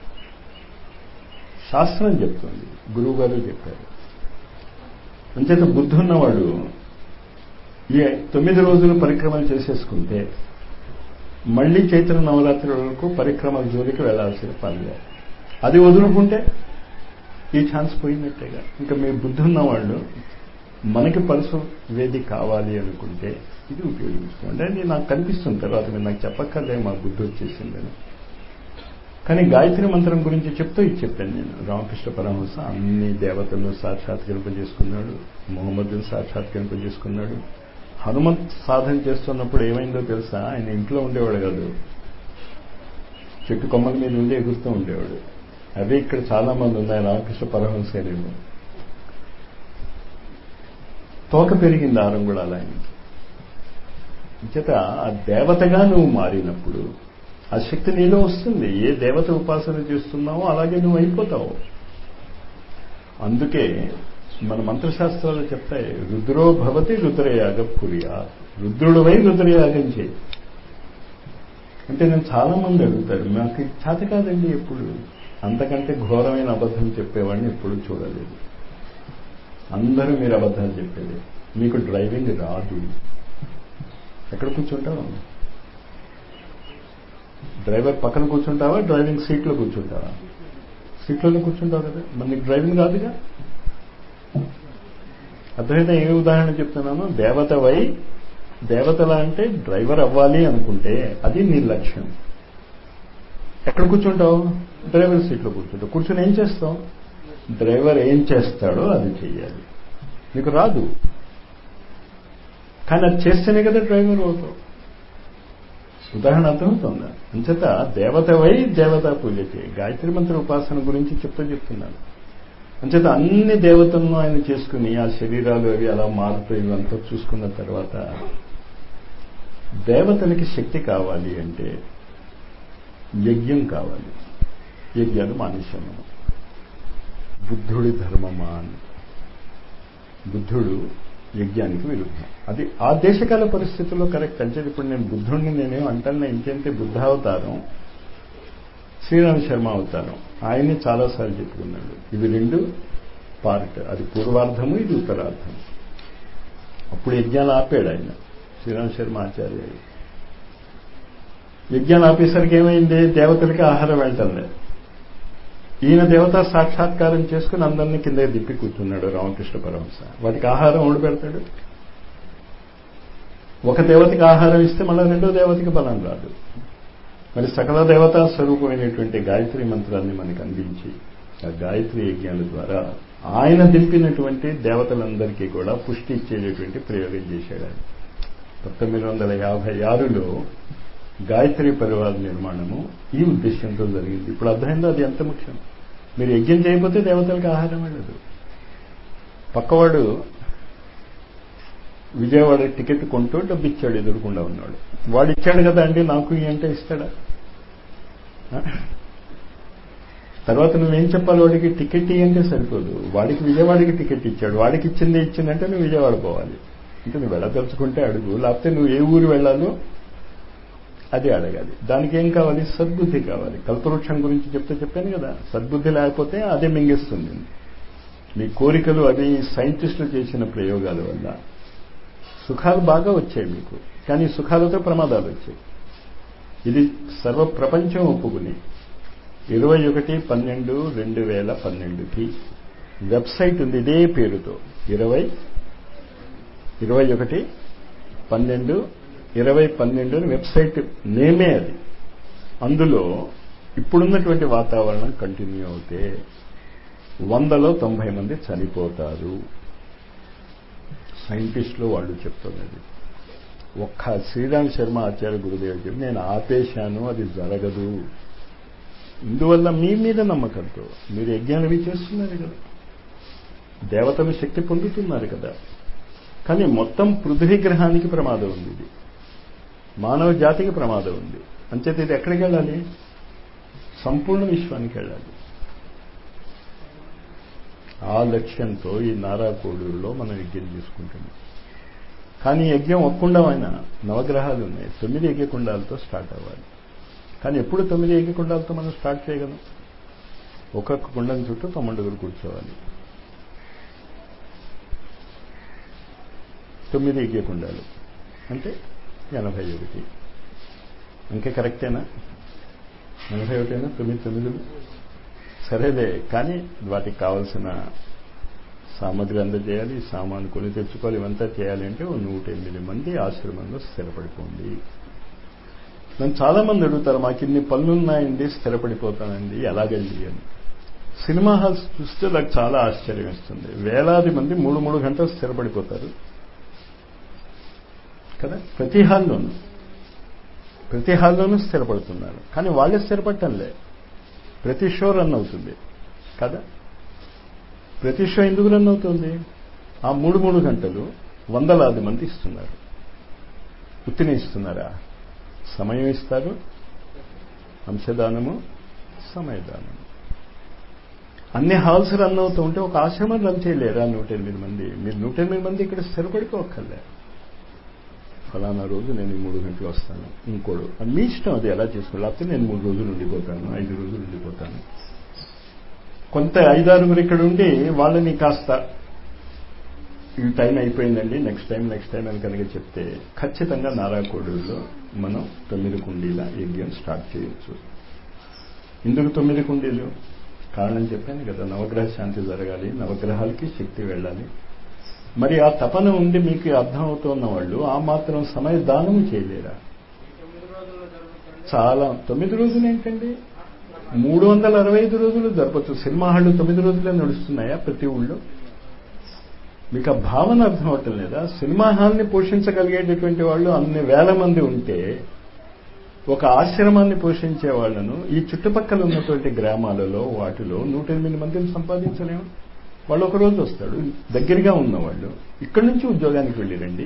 శాస్త్రం చెప్తుంది గురువు గారు చెప్పారు అంచేత బుద్ధి ఉన్నవాడు ఈ తొమ్మిది రోజులు పరిక్రమలు చేసేసుకుంటే మళ్ళీ చైత్ర నవరాత్రుల వరకు పరిక్రమల జోలికి వెళ్లాల్సిన పని లేదు అది వదులుకుంటే ఈ ఛాన్స్ పోయినట్టేగా ఇంకా మీ బుద్ధి ఉన్నవాళ్ళు మనకి పరుసు వేది కావాలి అనుకుంటే ఇది ఉపయోగిస్తాం అంటే అది నాకు కనిపిస్తుంది తర్వాత మీరు నాకు చెప్పక్కర్లే మా బుద్ధి వచ్చేసిందని కానీ గాయత్రి మంత్రం గురించి చెప్తూ ఇది చెప్పాను నేను రామకృష్ణ పరమహంస అన్ని దేవతలను సాక్షాత్కరింపజేసుకున్నాడు మొహమ్మద్ని సాక్షాత్కరింపజేసుకున్నాడు హనుమంత్ సాధన చేస్తున్నప్పుడు ఏమైందో తెలుసా ఆయన ఇంట్లో ఉండేవాడు కాదు చెట్టు కొమ్మల మీద ఉండి ఎగురుతూ ఉండేవాడు అవే ఇక్కడ చాలా మంది ఉన్నాయి రామకృష్ణ పరమహంసేలేమో తోక పెరిగింది ఆరం కూడా అలా ఆయనకి చేత ఆ దేవతగా నువ్వు మారినప్పుడు ఆ శక్తి నీలో వస్తుంది ఏ దేవత ఉపాసన చేస్తున్నావో అలాగే నువ్వు అయిపోతావు అందుకే మన మంత్రశాస్త్రాలు చెప్తాయి రుద్రో భవతి రుద్రయాగ పురియా రుద్రుడువై రుద్రయాగం చేయి అంటే నేను చాలా మంది అడుగుతారు నాకు చేత కాదండి ఎప్పుడు అంతకంటే ఘోరమైన అబద్ధం చెప్పేవాడిని ఎప్పుడు చూడలేదు అందరూ మీరు అబద్ధాలు చెప్పేది మీకు డ్రైవింగ్ రాదు ఎక్కడ కూర్చుంటావు డ్రైవర్ పక్కన కూర్చుంటావా డ్రైవింగ్ సీట్లో కూర్చుంటావా సీట్లోనే కూర్చుంటావు కదా మరి నీకు డ్రైవింగ్ రాదుగా అర్థమైతే ఏ ఉదాహరణ చెప్తున్నాను దేవత వై దేవతలా అంటే డ్రైవర్ అవ్వాలి అనుకుంటే అది నీ లక్ష్యం ఎక్కడ కూర్చుంటావు డ్రైవర్ సీట్లో కూర్చుంటావు కూర్చొని ఏం చేస్తావు డ్రైవర్ ఏం చేస్తాడో అది చెయ్యాలి నీకు రాదు కానీ అది చేస్తేనే కదా డ్రైవర్ అవుతావు ఉదాహరణ అర్థమవుతుందా అంచేత దేవతవై దేవతా పూజ చేయి గాయత్రి మంత్ర ఉపాసన గురించి చెప్తూ చెప్తున్నాను అంచేత అన్ని దేవతలను ఆయన చేసుకుని ఆ శరీరాలు అవి అలా మారుతూ ఇవంతా చూసుకున్న తర్వాత దేవతలకి శక్తి కావాలి అంటే యజ్ఞం కావాలి యజ్ఞాలు మానేశాం మనం బుద్ధుడి ధర్మమా అని బుద్ధుడు యజ్ఞానికి విరుద్ధం అది ఆ దేశకాల పరిస్థితుల్లో కరెక్ట్ అంటే ఇప్పుడు నేను బుద్ధుడిని నేనేం అంటాను ఇంకేంటే బుద్ధావతారం శ్రీరామ శర్మ అవతారం ఆయన్ని చాలాసార్లు చెప్పుకున్నాడు ఇవి రెండు పార్ట్ అది పూర్వార్ధము ఇది ఉత్తరార్ధం అప్పుడు యజ్ఞాలు ఆపాడు ఆయన శ్రీరామ శర్మ ఆచార్య యజ్ఞాలు ఆపేసరికి ఏమైంది దేవతలకి ఆహారం వెళ్ళటం లేదు ఈయన దేవతా సాక్షాత్కారం చేసుకుని అందరినీ కింద దిప్పి కూర్చున్నాడు రామకృష్ణ పరమహంస వాటికి ఆహారం ఓడి పెడతాడు ఒక దేవతకి ఆహారం ఇస్తే మళ్ళీ రెండో దేవతకి బలం రాదు మరి సకల దేవతా స్వరూపమైనటువంటి గాయత్రి మంత్రాన్ని మనకు అందించి ఆ గాయత్రి యజ్ఞాల ద్వారా ఆయన దింపినటువంటి దేవతలందరికీ కూడా పుష్టి ఇచ్చేటటువంటి ప్రయోగం చేశాడు ఆయన పంతొమ్మిది వందల యాభై ఆరులో గాయత్రి పరివార నిర్మాణము ఈ ఉద్దేశంతో జరిగింది ఇప్పుడు అర్థమైందో అది ఎంత ముఖ్యం మీరు యజ్ఞం చేయకపోతే దేవతలకు ఆహారం వెళ్ళదు పక్కవాడు విజయవాడ టికెట్ కొంటూ డబ్బు ఇచ్చాడు ఎదురుకుండా ఉన్నాడు వాడు ఇచ్చాడు కదా అండి నాకు అంటే ఇస్తాడా తర్వాత నువ్వేం చెప్పాలి వాడికి టికెట్ ఇవ్వంటే సరిపోదు వాడికి విజయవాడకి టికెట్ ఇచ్చాడు వాడికి ఇచ్చింది ఇచ్చిందంటే నువ్వు విజయవాడ పోవాలి ఇంకా నువ్వు వెళ్ళదలుచుకుంటే అడుగు లేకపోతే నువ్వు ఏ ఊరు వెళ్ళాలో అది అడగాలి దానికి ఏం కావాలి సద్బుద్ధి కావాలి కల్పవృక్షం గురించి చెప్తే చెప్పాను కదా సద్బుద్ధి లేకపోతే అదే మింగేస్తుంది మీ కోరికలు అవి సైంటిస్టులు చేసిన ప్రయోగాల వల్ల సుఖాలు బాగా వచ్చాయి మీకు కానీ సుఖాలతో ప్రమాదాలు వచ్చాయి ఇది సర్వ ప్రపంచం ఒప్పుకుని ఇరవై ఒకటి పన్నెండు రెండు వేల పన్నెండుకి వెబ్సైట్ ఉంది ఇదే పేరుతో ఇరవై ఇరవై ఒకటి పన్నెండు ఇరవై పన్నెండు అని వెబ్సైట్ నేమే అది అందులో ఇప్పుడున్నటువంటి వాతావరణం కంటిన్యూ అవుతే వందలో తొంభై మంది చనిపోతారు సైంటిస్టులు వాళ్ళు చెప్తున్నది ఒక్క శ్రీరామ్ శర్మ ఆచార్య గురుదేవుడు చెప్పి నేను ఆపేశాను అది జరగదు ఇందువల్ల మీ మీద నమ్మకంతో మీరు యజ్ఞాలు చేస్తున్నారు కదా దేవతలు శక్తి పొందుతున్నారు కదా కానీ మొత్తం పృథ్వీ గ్రహానికి ప్రమాదం ఉంది ఇది మానవ జాతికి ప్రమాదం ఉంది అంచేత ఇది ఎక్కడికి వెళ్ళాలి సంపూర్ణ విశ్వానికి వెళ్ళాలి ఆ లక్ష్యంతో ఈ నారాకోడూరులో మనం యజ్ఞం తీసుకుంటున్నాం కానీ యజ్ఞం ఒక్కుండమైన నవగ్రహాలు ఉన్నాయి తొమ్మిది యజ్ఞకుండాలతో స్టార్ట్ అవ్వాలి కానీ ఎప్పుడు తొమ్మిది యజ్ఞకుండాలతో మనం స్టార్ట్ చేయగలం ఒక్కొక్క కుండం చుట్టూ తొమ్మిడుగురు కూర్చోవాలి తొమ్మిది యజ్ఞకుండాలు అంటే ఎనభై ఒకటి ఇంకా కరెక్టేనా ఎనభై ఒకటేనా తొమ్మిది తొమ్మిదిలు సరేలే కానీ వాటికి కావలసిన సామగ్రి అందజేయాలి సామాను కొని తెచ్చుకోవాలి ఇవంతా చేయాలి అంటే ఓ నూట ఎనిమిది మంది ఆశ్రమంలో స్థిరపడిపోండి నన్ను చాలా మంది అడుగుతారు మాకు ఇన్ని పనులున్నాయండి స్థిరపడిపోతానండి ఎలాగండి అని సినిమా హాల్స్ చూస్తే నాకు చాలా ఆశ్చర్యం ఇస్తుంది వేలాది మంది మూడు మూడు గంటలు స్థిరపడిపోతారు కదా ప్రతి హాల్లోనూ ప్రతి హాల్లోనూ స్థిరపడుతున్నారు కానీ వాళ్ళే స్థిరపడటంలే ప్రతి షో రన్ అవుతుంది కదా ప్రతి షో ఎందుకు రన్ అవుతుంది ఆ మూడు మూడు గంటలు వందలాది మంది ఇస్తున్నారు ఉత్తిని ఇస్తున్నారా సమయం ఇస్తారు అంశదానము సమయదానము అన్ని హాల్స్ రన్ అవుతూ ఉంటే ఒక ఆశ్రమం రన్ చేయలేరా నూట ఎనిమిది మంది మీరు నూట ఎనిమిది మంది ఇక్కడ స్థిరపడిపోక్కర్లే ఫలానా రోజు నేను ఈ మూడు గంటలు వస్తాను ఇంకోడు అది మీ ఇష్టం అది ఎలా చేసుకోవాలి లేకపోతే నేను మూడు రోజులు ఉండిపోతాను ఐదు రోజులు ఉండిపోతాను కొంత ఐదారుగురు ఇక్కడ ఉండి వాళ్ళని కాస్త ఈ టైం అయిపోయిందండి నెక్స్ట్ టైం నెక్స్ట్ టైం అని కనుక చెప్తే ఖచ్చితంగా నారాకోడూరులో మనం తొమ్మిది కుండీల యజ్ఞం స్టార్ట్ చేయొచ్చు ఎందుకు తొమ్మిది కుండీలు కారణం చెప్పాను కదా నవగ్రహ శాంతి జరగాలి నవగ్రహాలకి శక్తి వెళ్ళాలి మరి ఆ తపన ఉండి మీకు అర్థం అవుతున్న వాళ్ళు ఆ మాత్రం సమయ దానం చేయలేరా చాలా తొమ్మిది రోజులు ఏంటండి మూడు వందల అరవై ఐదు రోజులు జరపచ్చు సినిమా హాళ్ళు తొమ్మిది రోజులే నడుస్తున్నాయా ప్రతి ఊళ్ళో మీకు ఆ భావన అర్థం అవటం లేదా సినిమా హాల్ని పోషించగలిగేటటువంటి వాళ్ళు అన్ని వేల మంది ఉంటే ఒక ఆశ్రమాన్ని పోషించే వాళ్ళను ఈ చుట్టుపక్కల ఉన్నటువంటి గ్రామాలలో వాటిలో నూట ఎనిమిది మందిని సంపాదించలేము వాళ్ళు ఒక రోజు వస్తాడు దగ్గరగా ఉన్నవాళ్ళు ఇక్కడి నుంచి ఉద్యోగానికి వెళ్ళిరండి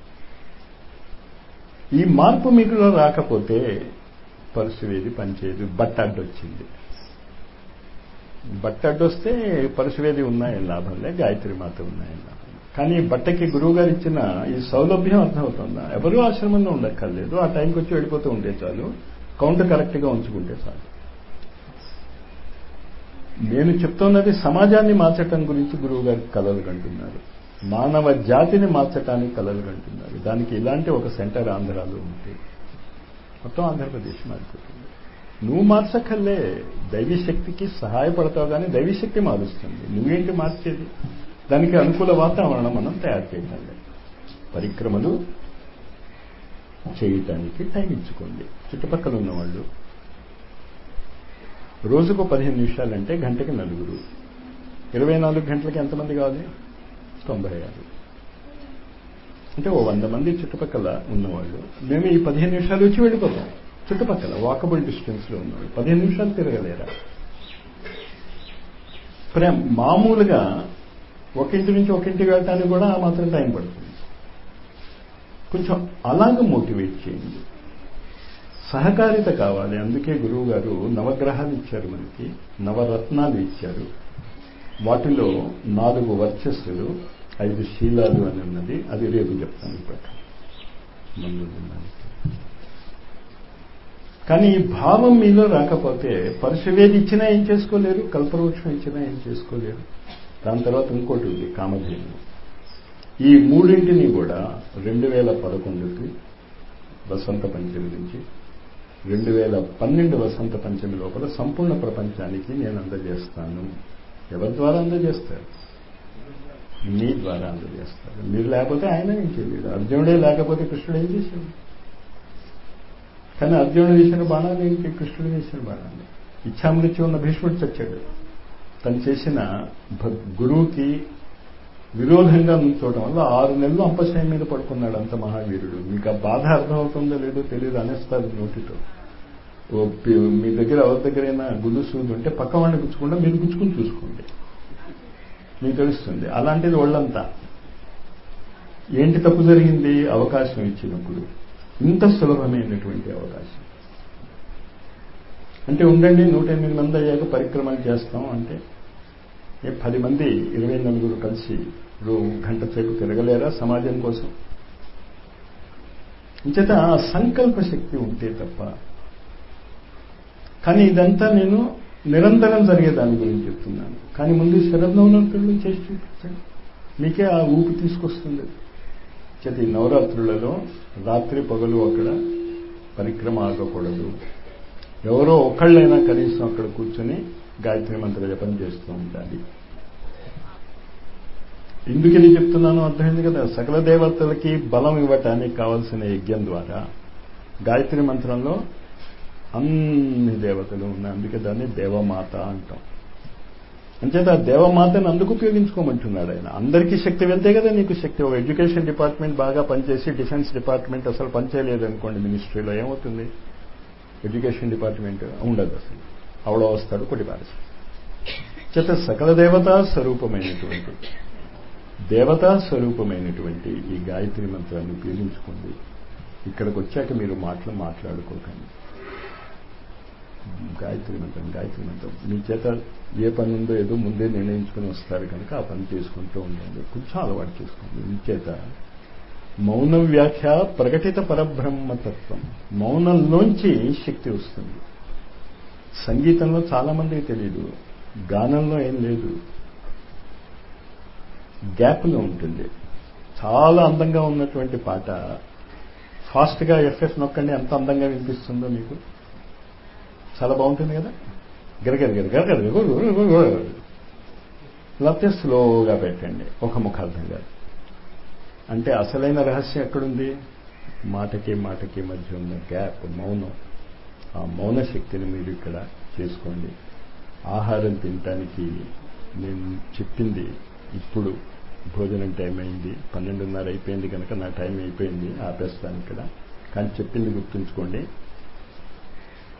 ఈ మార్పు మీకులో రాకపోతే పరుసువేది పనిచేయదు బట్ట అడ్డొచ్చింది బట్ట అడ్డొస్తే పరుసువేది ఉన్నాయని లాభంలే గాయత్రి మాత ఉన్నాయని లాభం కానీ బట్టకి గురువు గారు ఇచ్చిన ఈ సౌలభ్యం అర్థమవుతుందా ఎవరూ ఆశ్రమంలో ఉండక్కర్లేదు ఆ టైంకి వచ్చి వెళ్ళిపోతూ ఉంటే చాలు కౌంట్ కరెక్ట్గా ఉంచుకుంటే చాలు నేను చెప్తున్నది సమాజాన్ని మార్చటం గురించి గురువు గారు కలలు కంటున్నారు మానవ జాతిని మార్చటానికి కలలు కంటున్నారు దానికి ఇలాంటి ఒక సెంటర్ ఆంధ్రాలో ఉంటే మొత్తం ఆంధ్రప్రదేశ్ మారిపోతుంది నువ్వు మార్చక్కర్లే దైవీ శక్తికి సహాయపడతావు కానీ దైవీ శక్తి మారుస్తుంది నువ్వేంటి మార్చేది దానికి అనుకూల వాతావరణం మనం తయారు చేయాలి పరిక్రమలు చేయటానికి టైం ఇచ్చుకోండి చుట్టుపక్కల ఉన్నవాళ్ళు రోజుకు పదిహేను నిమిషాలంటే గంటకి నలుగురు ఇరవై నాలుగు గంటలకి ఎంతమంది కావాలి తొంభై ఆరు అంటే ఓ వంద మంది చుట్టుపక్కల ఉన్నవాళ్ళు మేము ఈ పదిహేను నిమిషాలు వచ్చి వెళ్ళిపోతాం చుట్టుపక్కల వాకబుల్ డిస్టెన్స్లో ఉన్నవాళ్ళు పదిహేను నిమిషాలు తిరగలేరా ప్రేమ మామూలుగా ఒకింటి నుంచి ఒకింటికి వెళ్ళటానికి కూడా ఆ మాత్రం టైం పడుతుంది కొంచెం అలాగ మోటివేట్ చేయండి సహకారిత కావాలి అందుకే గురువు గారు నవగ్రహాలు ఇచ్చారు మనకి నవరత్నాలు ఇచ్చారు వాటిలో నాలుగు వర్చస్సులు ఐదు శీలాలు అని ఉన్నది అది రేపు చెప్తాను ఇప్పుడు కానీ ఈ భావం మీలో రాకపోతే పరశువేది ఇచ్చినా ఏం చేసుకోలేరు కల్పవృక్షం ఇచ్చినా ఏం చేసుకోలేరు దాని తర్వాత ఇంకోటి ఉంది కామధేను ఈ మూడింటిని కూడా రెండు వేల పదకొండుకి వసంత పంచమి నుంచి రెండు వేల పన్నెండు వసంత పంచమి లోపల సంపూర్ణ ప్రపంచానికి నేను అందజేస్తాను ఎవరి ద్వారా అందజేస్తారు మీ ద్వారా అందజేస్తారు మీరు లేకపోతే ఆయన ఏం చేయలేడు అర్జునుడే లేకపోతే కృష్ణుడు ఏం చేశాడు కానీ అర్జునుడు వేసిన బాణాలు ఏంటి కృష్ణుడు వేసిన బాణాలు ఇచ్ఛామృత్యం ఉన్న భీష్ముడు చచ్చాడు తను చేసిన గురువుకి విరోధంగా నుంచోవడం వల్ల ఆరు నెలలు అంపశయం మీద పడుకున్నాడు అంత మహావీరుడు మీకు ఆ బాధ అర్థమవుతుందో లేదో తెలియదు అనేస్తారు నోటితో ఓ మీ దగ్గర ఎవరి దగ్గరైనా గుళ్ళు సూది ఉంటే పక్క వాడిని గుచ్చుకుంటే మీరు గుచ్చుకుని చూసుకోండి మీకు తెలుస్తుంది అలాంటిది ఒళ్ళంతా ఏంటి తప్పు జరిగింది అవకాశం ఇచ్చినప్పుడు ఇంత సులభమైనటువంటి అవకాశం అంటే ఉండండి నూట ఎనిమిది మంది అయ్యాక పరిక్రమలు చేస్తాం అంటే ఏ పది మంది ఇరవై నలుగురు కలిసి రో గంట సేపు తిరగలేరా సమాజం కోసం ఇంచేత ఆ సంకల్ప శక్తి ఉంటే తప్ప కానీ ఇదంతా నేను నిరంతరం జరిగే దాని గురించి చెప్తున్నాను కానీ ముందు శరన్నవరాత్రులు చేసి చూపించండి మీకే ఆ ఊపి తీసుకొస్తుంది చేత ఈ నవరాత్రులలో రాత్రి పగలు అక్కడ పరిక్రమ ఆగకూడదు ఎవరో ఒకళ్ళైనా కనీసం అక్కడ కూర్చొని గాయత్రి మంత్ర జపం చేస్తూ ఉండాలి ఎందుకు ఇది చెప్తున్నాను అర్థమైంది కదా సకల దేవతలకి బలం ఇవ్వటానికి కావలసిన యజ్ఞం ద్వారా గాయత్రి మంత్రంలో అన్ని దేవతలు ఉన్నాయి అందుకే దాన్ని దేవమాత అంటాం అంచేత ఆ దేవమాతను అందుకు ఉపయోగించుకోమంటున్నాడు ఆయన అందరికీ శక్తి వెళ్తే కదా నీకు శక్తి ఒక ఎడ్యుకేషన్ డిపార్ట్మెంట్ బాగా పనిచేసి డిఫెన్స్ డిపార్ట్మెంట్ అసలు పనిచేయలేదు అనుకోండి మినిస్ట్రీలో ఏమవుతుంది ఎడ్యుకేషన్ డిపార్ట్మెంట్ ఉండదు అసలు అవడో వస్తాడు కొట్టి పారేస్తాడు చేత సకల దేవతా స్వరూపమైనటువంటి దేవతా స్వరూపమైనటువంటి ఈ గాయత్రి మంత్రాన్ని ఉపయోగించుకోండి ఇక్కడికి వచ్చాక మీరు మాటలు మాట్లాడుకోకండి గాయత్రి మంత్రం గాయత్రి మంత్రం మీ చేత ఏ పని ఉందో ఏదో ముందే నిర్ణయించుకుని వస్తారు కనుక ఆ పని చేసుకుంటూ ఉండండి కొంచెం అలవాటు చేసుకోండి మీ చేత మౌన వ్యాఖ్య ప్రకటిత పరబ్రహ్మతత్వం మౌనంలోంచి శక్తి వస్తుంది సంగీతంలో చాలా మందికి తెలియదు గానంలో ఏం లేదు గ్యాప్లో ఉంటుంది చాలా అందంగా ఉన్నటువంటి పాట ఫాస్ట్గా ఎఫ్ఎఫ్ నొక్కండి ఎంత అందంగా వినిపిస్తుందో మీకు చాలా బాగుంటుంది కదా గరగర గరగర గరగర లేకపోతే స్లోగా పెట్టండి ఒక ముఖార్థంగా అంటే అసలైన రహస్యం ఎక్కడుంది మాటకి మాటకి మధ్య ఉన్న గ్యాప్ మౌనం ఆ మౌన శక్తిని మీరు ఇక్కడ చేసుకోండి ఆహారం తినటానికి నేను చెప్పింది ఇప్పుడు భోజనం టైం అయింది పన్నెండున్నర అయిపోయింది కనుక నా టైం అయిపోయింది ఆపేస్తాను ఇక్కడ కానీ చెప్పింది గుర్తుంచుకోండి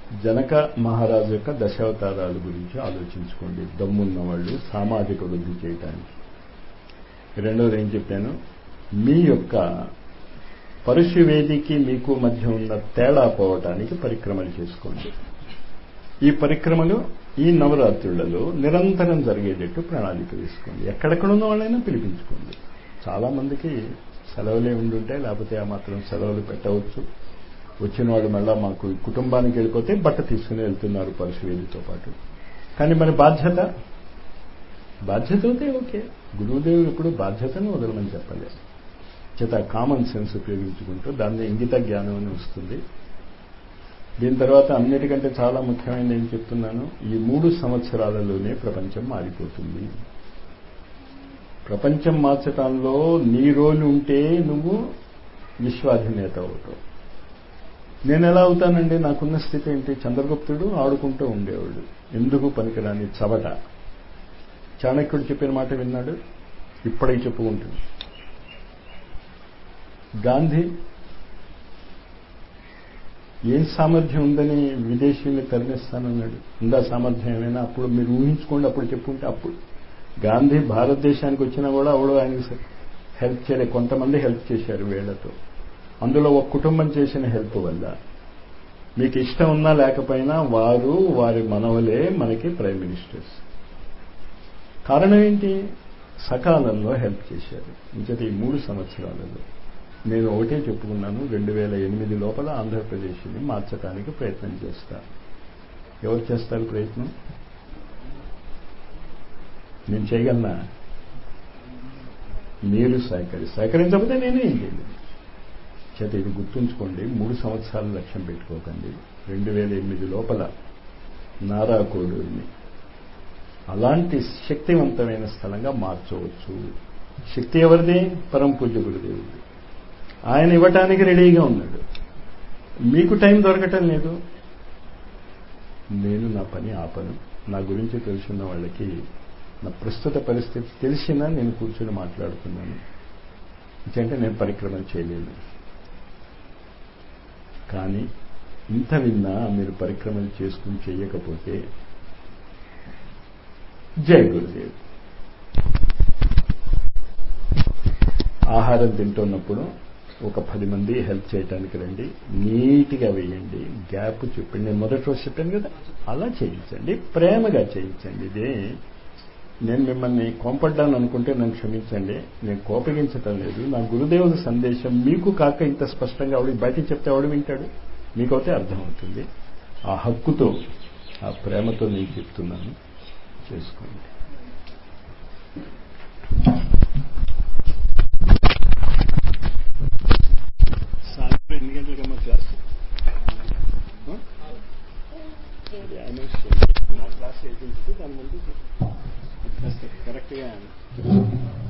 జనక మహారాజు యొక్క దశావతారాల గురించి ఆలోచించుకోండి దమ్మున్న వాళ్ళు సామాజిక వృద్ధి చేయటానికి రెండవది ఏం చెప్పాను మీ యొక్క పరుశువేదికి మీకు మధ్య ఉన్న తేడా పోవటానికి పరిక్రమలు చేసుకోండి ఈ పరిక్రమలు ఈ నవరాత్రులలో నిరంతరం జరిగేటట్టు ప్రణాళిక వేసుకోండి ఎక్కడెక్కడ ఉన్న వాళ్ళైనా పిలిపించుకోండి చాలా మందికి సెలవులే ఉండుంటాయి లేకపోతే ఆ మాత్రం సెలవులు పెట్టవచ్చు వచ్చిన వాళ్ళు మళ్ళా మాకు కుటుంబానికి వెళ్ళిపోతే బట్ట తీసుకుని వెళ్తున్నారు పరశువేదితో పాటు కానీ మన బాధ్యత బాధ్యత అయితే ఓకే గురువుదేవుడు ఇప్పుడు బాధ్యతను వదలమని చెప్పలేదు చేత కామన్ సెన్స్ ఉపయోగించుకుంటూ దాన్ని ఇంగిత జ్ఞానం అని వస్తుంది దీని తర్వాత అన్నిటికంటే చాలా ముఖ్యమైనది ఏం చెప్తున్నాను ఈ మూడు సంవత్సరాలలోనే ప్రపంచం మారిపోతుంది ప్రపంచం మార్చటంలో నీ రోలు ఉంటే నువ్వు విశ్వాధినేత అవుతావు నేను ఎలా అవుతానండి నాకున్న స్థితి ఏంటి చంద్రగుప్తుడు ఆడుకుంటూ ఉండేవాడు ఎందుకు పనికిరాని చవట చాణక్యుడు చెప్పిన మాట విన్నాడు ఇప్పటికి చెప్పుకుంటుంది గాంధీ ఏం సామర్థ్యం ఉందని విదేశీయుల్ని తరిమిస్తానన్నాడు ఉందా సామర్థ్యం ఏమైనా అప్పుడు మీరు ఊహించుకోండి అప్పుడు చెప్పుకుంటే అప్పుడు గాంధీ భారతదేశానికి వచ్చినా కూడా అవడు ఆయనకి హెల్ప్ చేయలే కొంతమంది హెల్ప్ చేశారు వీళ్లతో అందులో ఒక కుటుంబం చేసిన హెల్ప్ వల్ల మీకు ఇష్టం ఉన్నా లేకపోయినా వారు వారి మనవలే మనకి ప్రైమ్ మినిస్టర్స్ కారణం ఏంటి సకాలంలో హెల్ప్ చేశారు ఇంకటి ఈ మూడు సంవత్సరాలలో నేను ఒకటే చెప్పుకున్నాను రెండు వేల ఎనిమిది లోపల ఆంధ్రప్రదేశ్ని మార్చడానికి ప్రయత్నం చేస్తా ఎవరు చేస్తారు ప్రయత్నం నేను చేయగలనా మీరు సహకరి సహకరించకపోతే నేనే ఏం చేయలేదు చేత ఇది గుర్తుంచుకోండి మూడు సంవత్సరాలు లక్ష్యం పెట్టుకోకండి రెండు వేల ఎనిమిది లోపల నారా కోడూరిని అలాంటి శక్తివంతమైన స్థలంగా మార్చవచ్చు శక్తి ఎవరిది పరమ పూజ్య గురుదేవుడి ఆయన ఇవ్వటానికి రెడీగా ఉన్నాడు మీకు టైం దొరకటం లేదు నేను నా పని ఆపను నా గురించి తెలుసున్న వాళ్ళకి నా ప్రస్తుత పరిస్థితి తెలిసినా నేను కూర్చొని మాట్లాడుతున్నాను అంటే నేను పరిక్రమణ చేయలేను కానీ ఇంత విన్నా మీరు పరిక్రమలు చేసుకుని చేయకపోతే జై గురుదేవ్ ఆహారం తింటున్నప్పుడు ఒక పది మంది హెల్ప్ చేయడానికి రండి నీట్గా వేయండి గ్యాప్ చెప్పండి నేను మొదటి రోజు చెప్పాను కదా అలా చేయించండి ప్రేమగా చేయించండి ఇదే నేను మిమ్మల్ని కోంపడ్డాను అనుకుంటే నన్ను క్షమించండి నేను కోపగించటం లేదు నా గురుదేవుని సందేశం మీకు కాక ఇంత స్పష్టంగా ఆవిడ బయటికి చెప్తే ఆవిడ వింటాడు మీకైతే అర్థమవుతుంది ఆ హక్కుతో ఆ ప్రేమతో నేను చెప్తున్నాను చేసుకోండి సాయంత్రం ఎన్ని గంటలకమ్మా క్లాస్ నా క్లాస్ ఎయిట్ దాని ముందు కరెక్ట్గా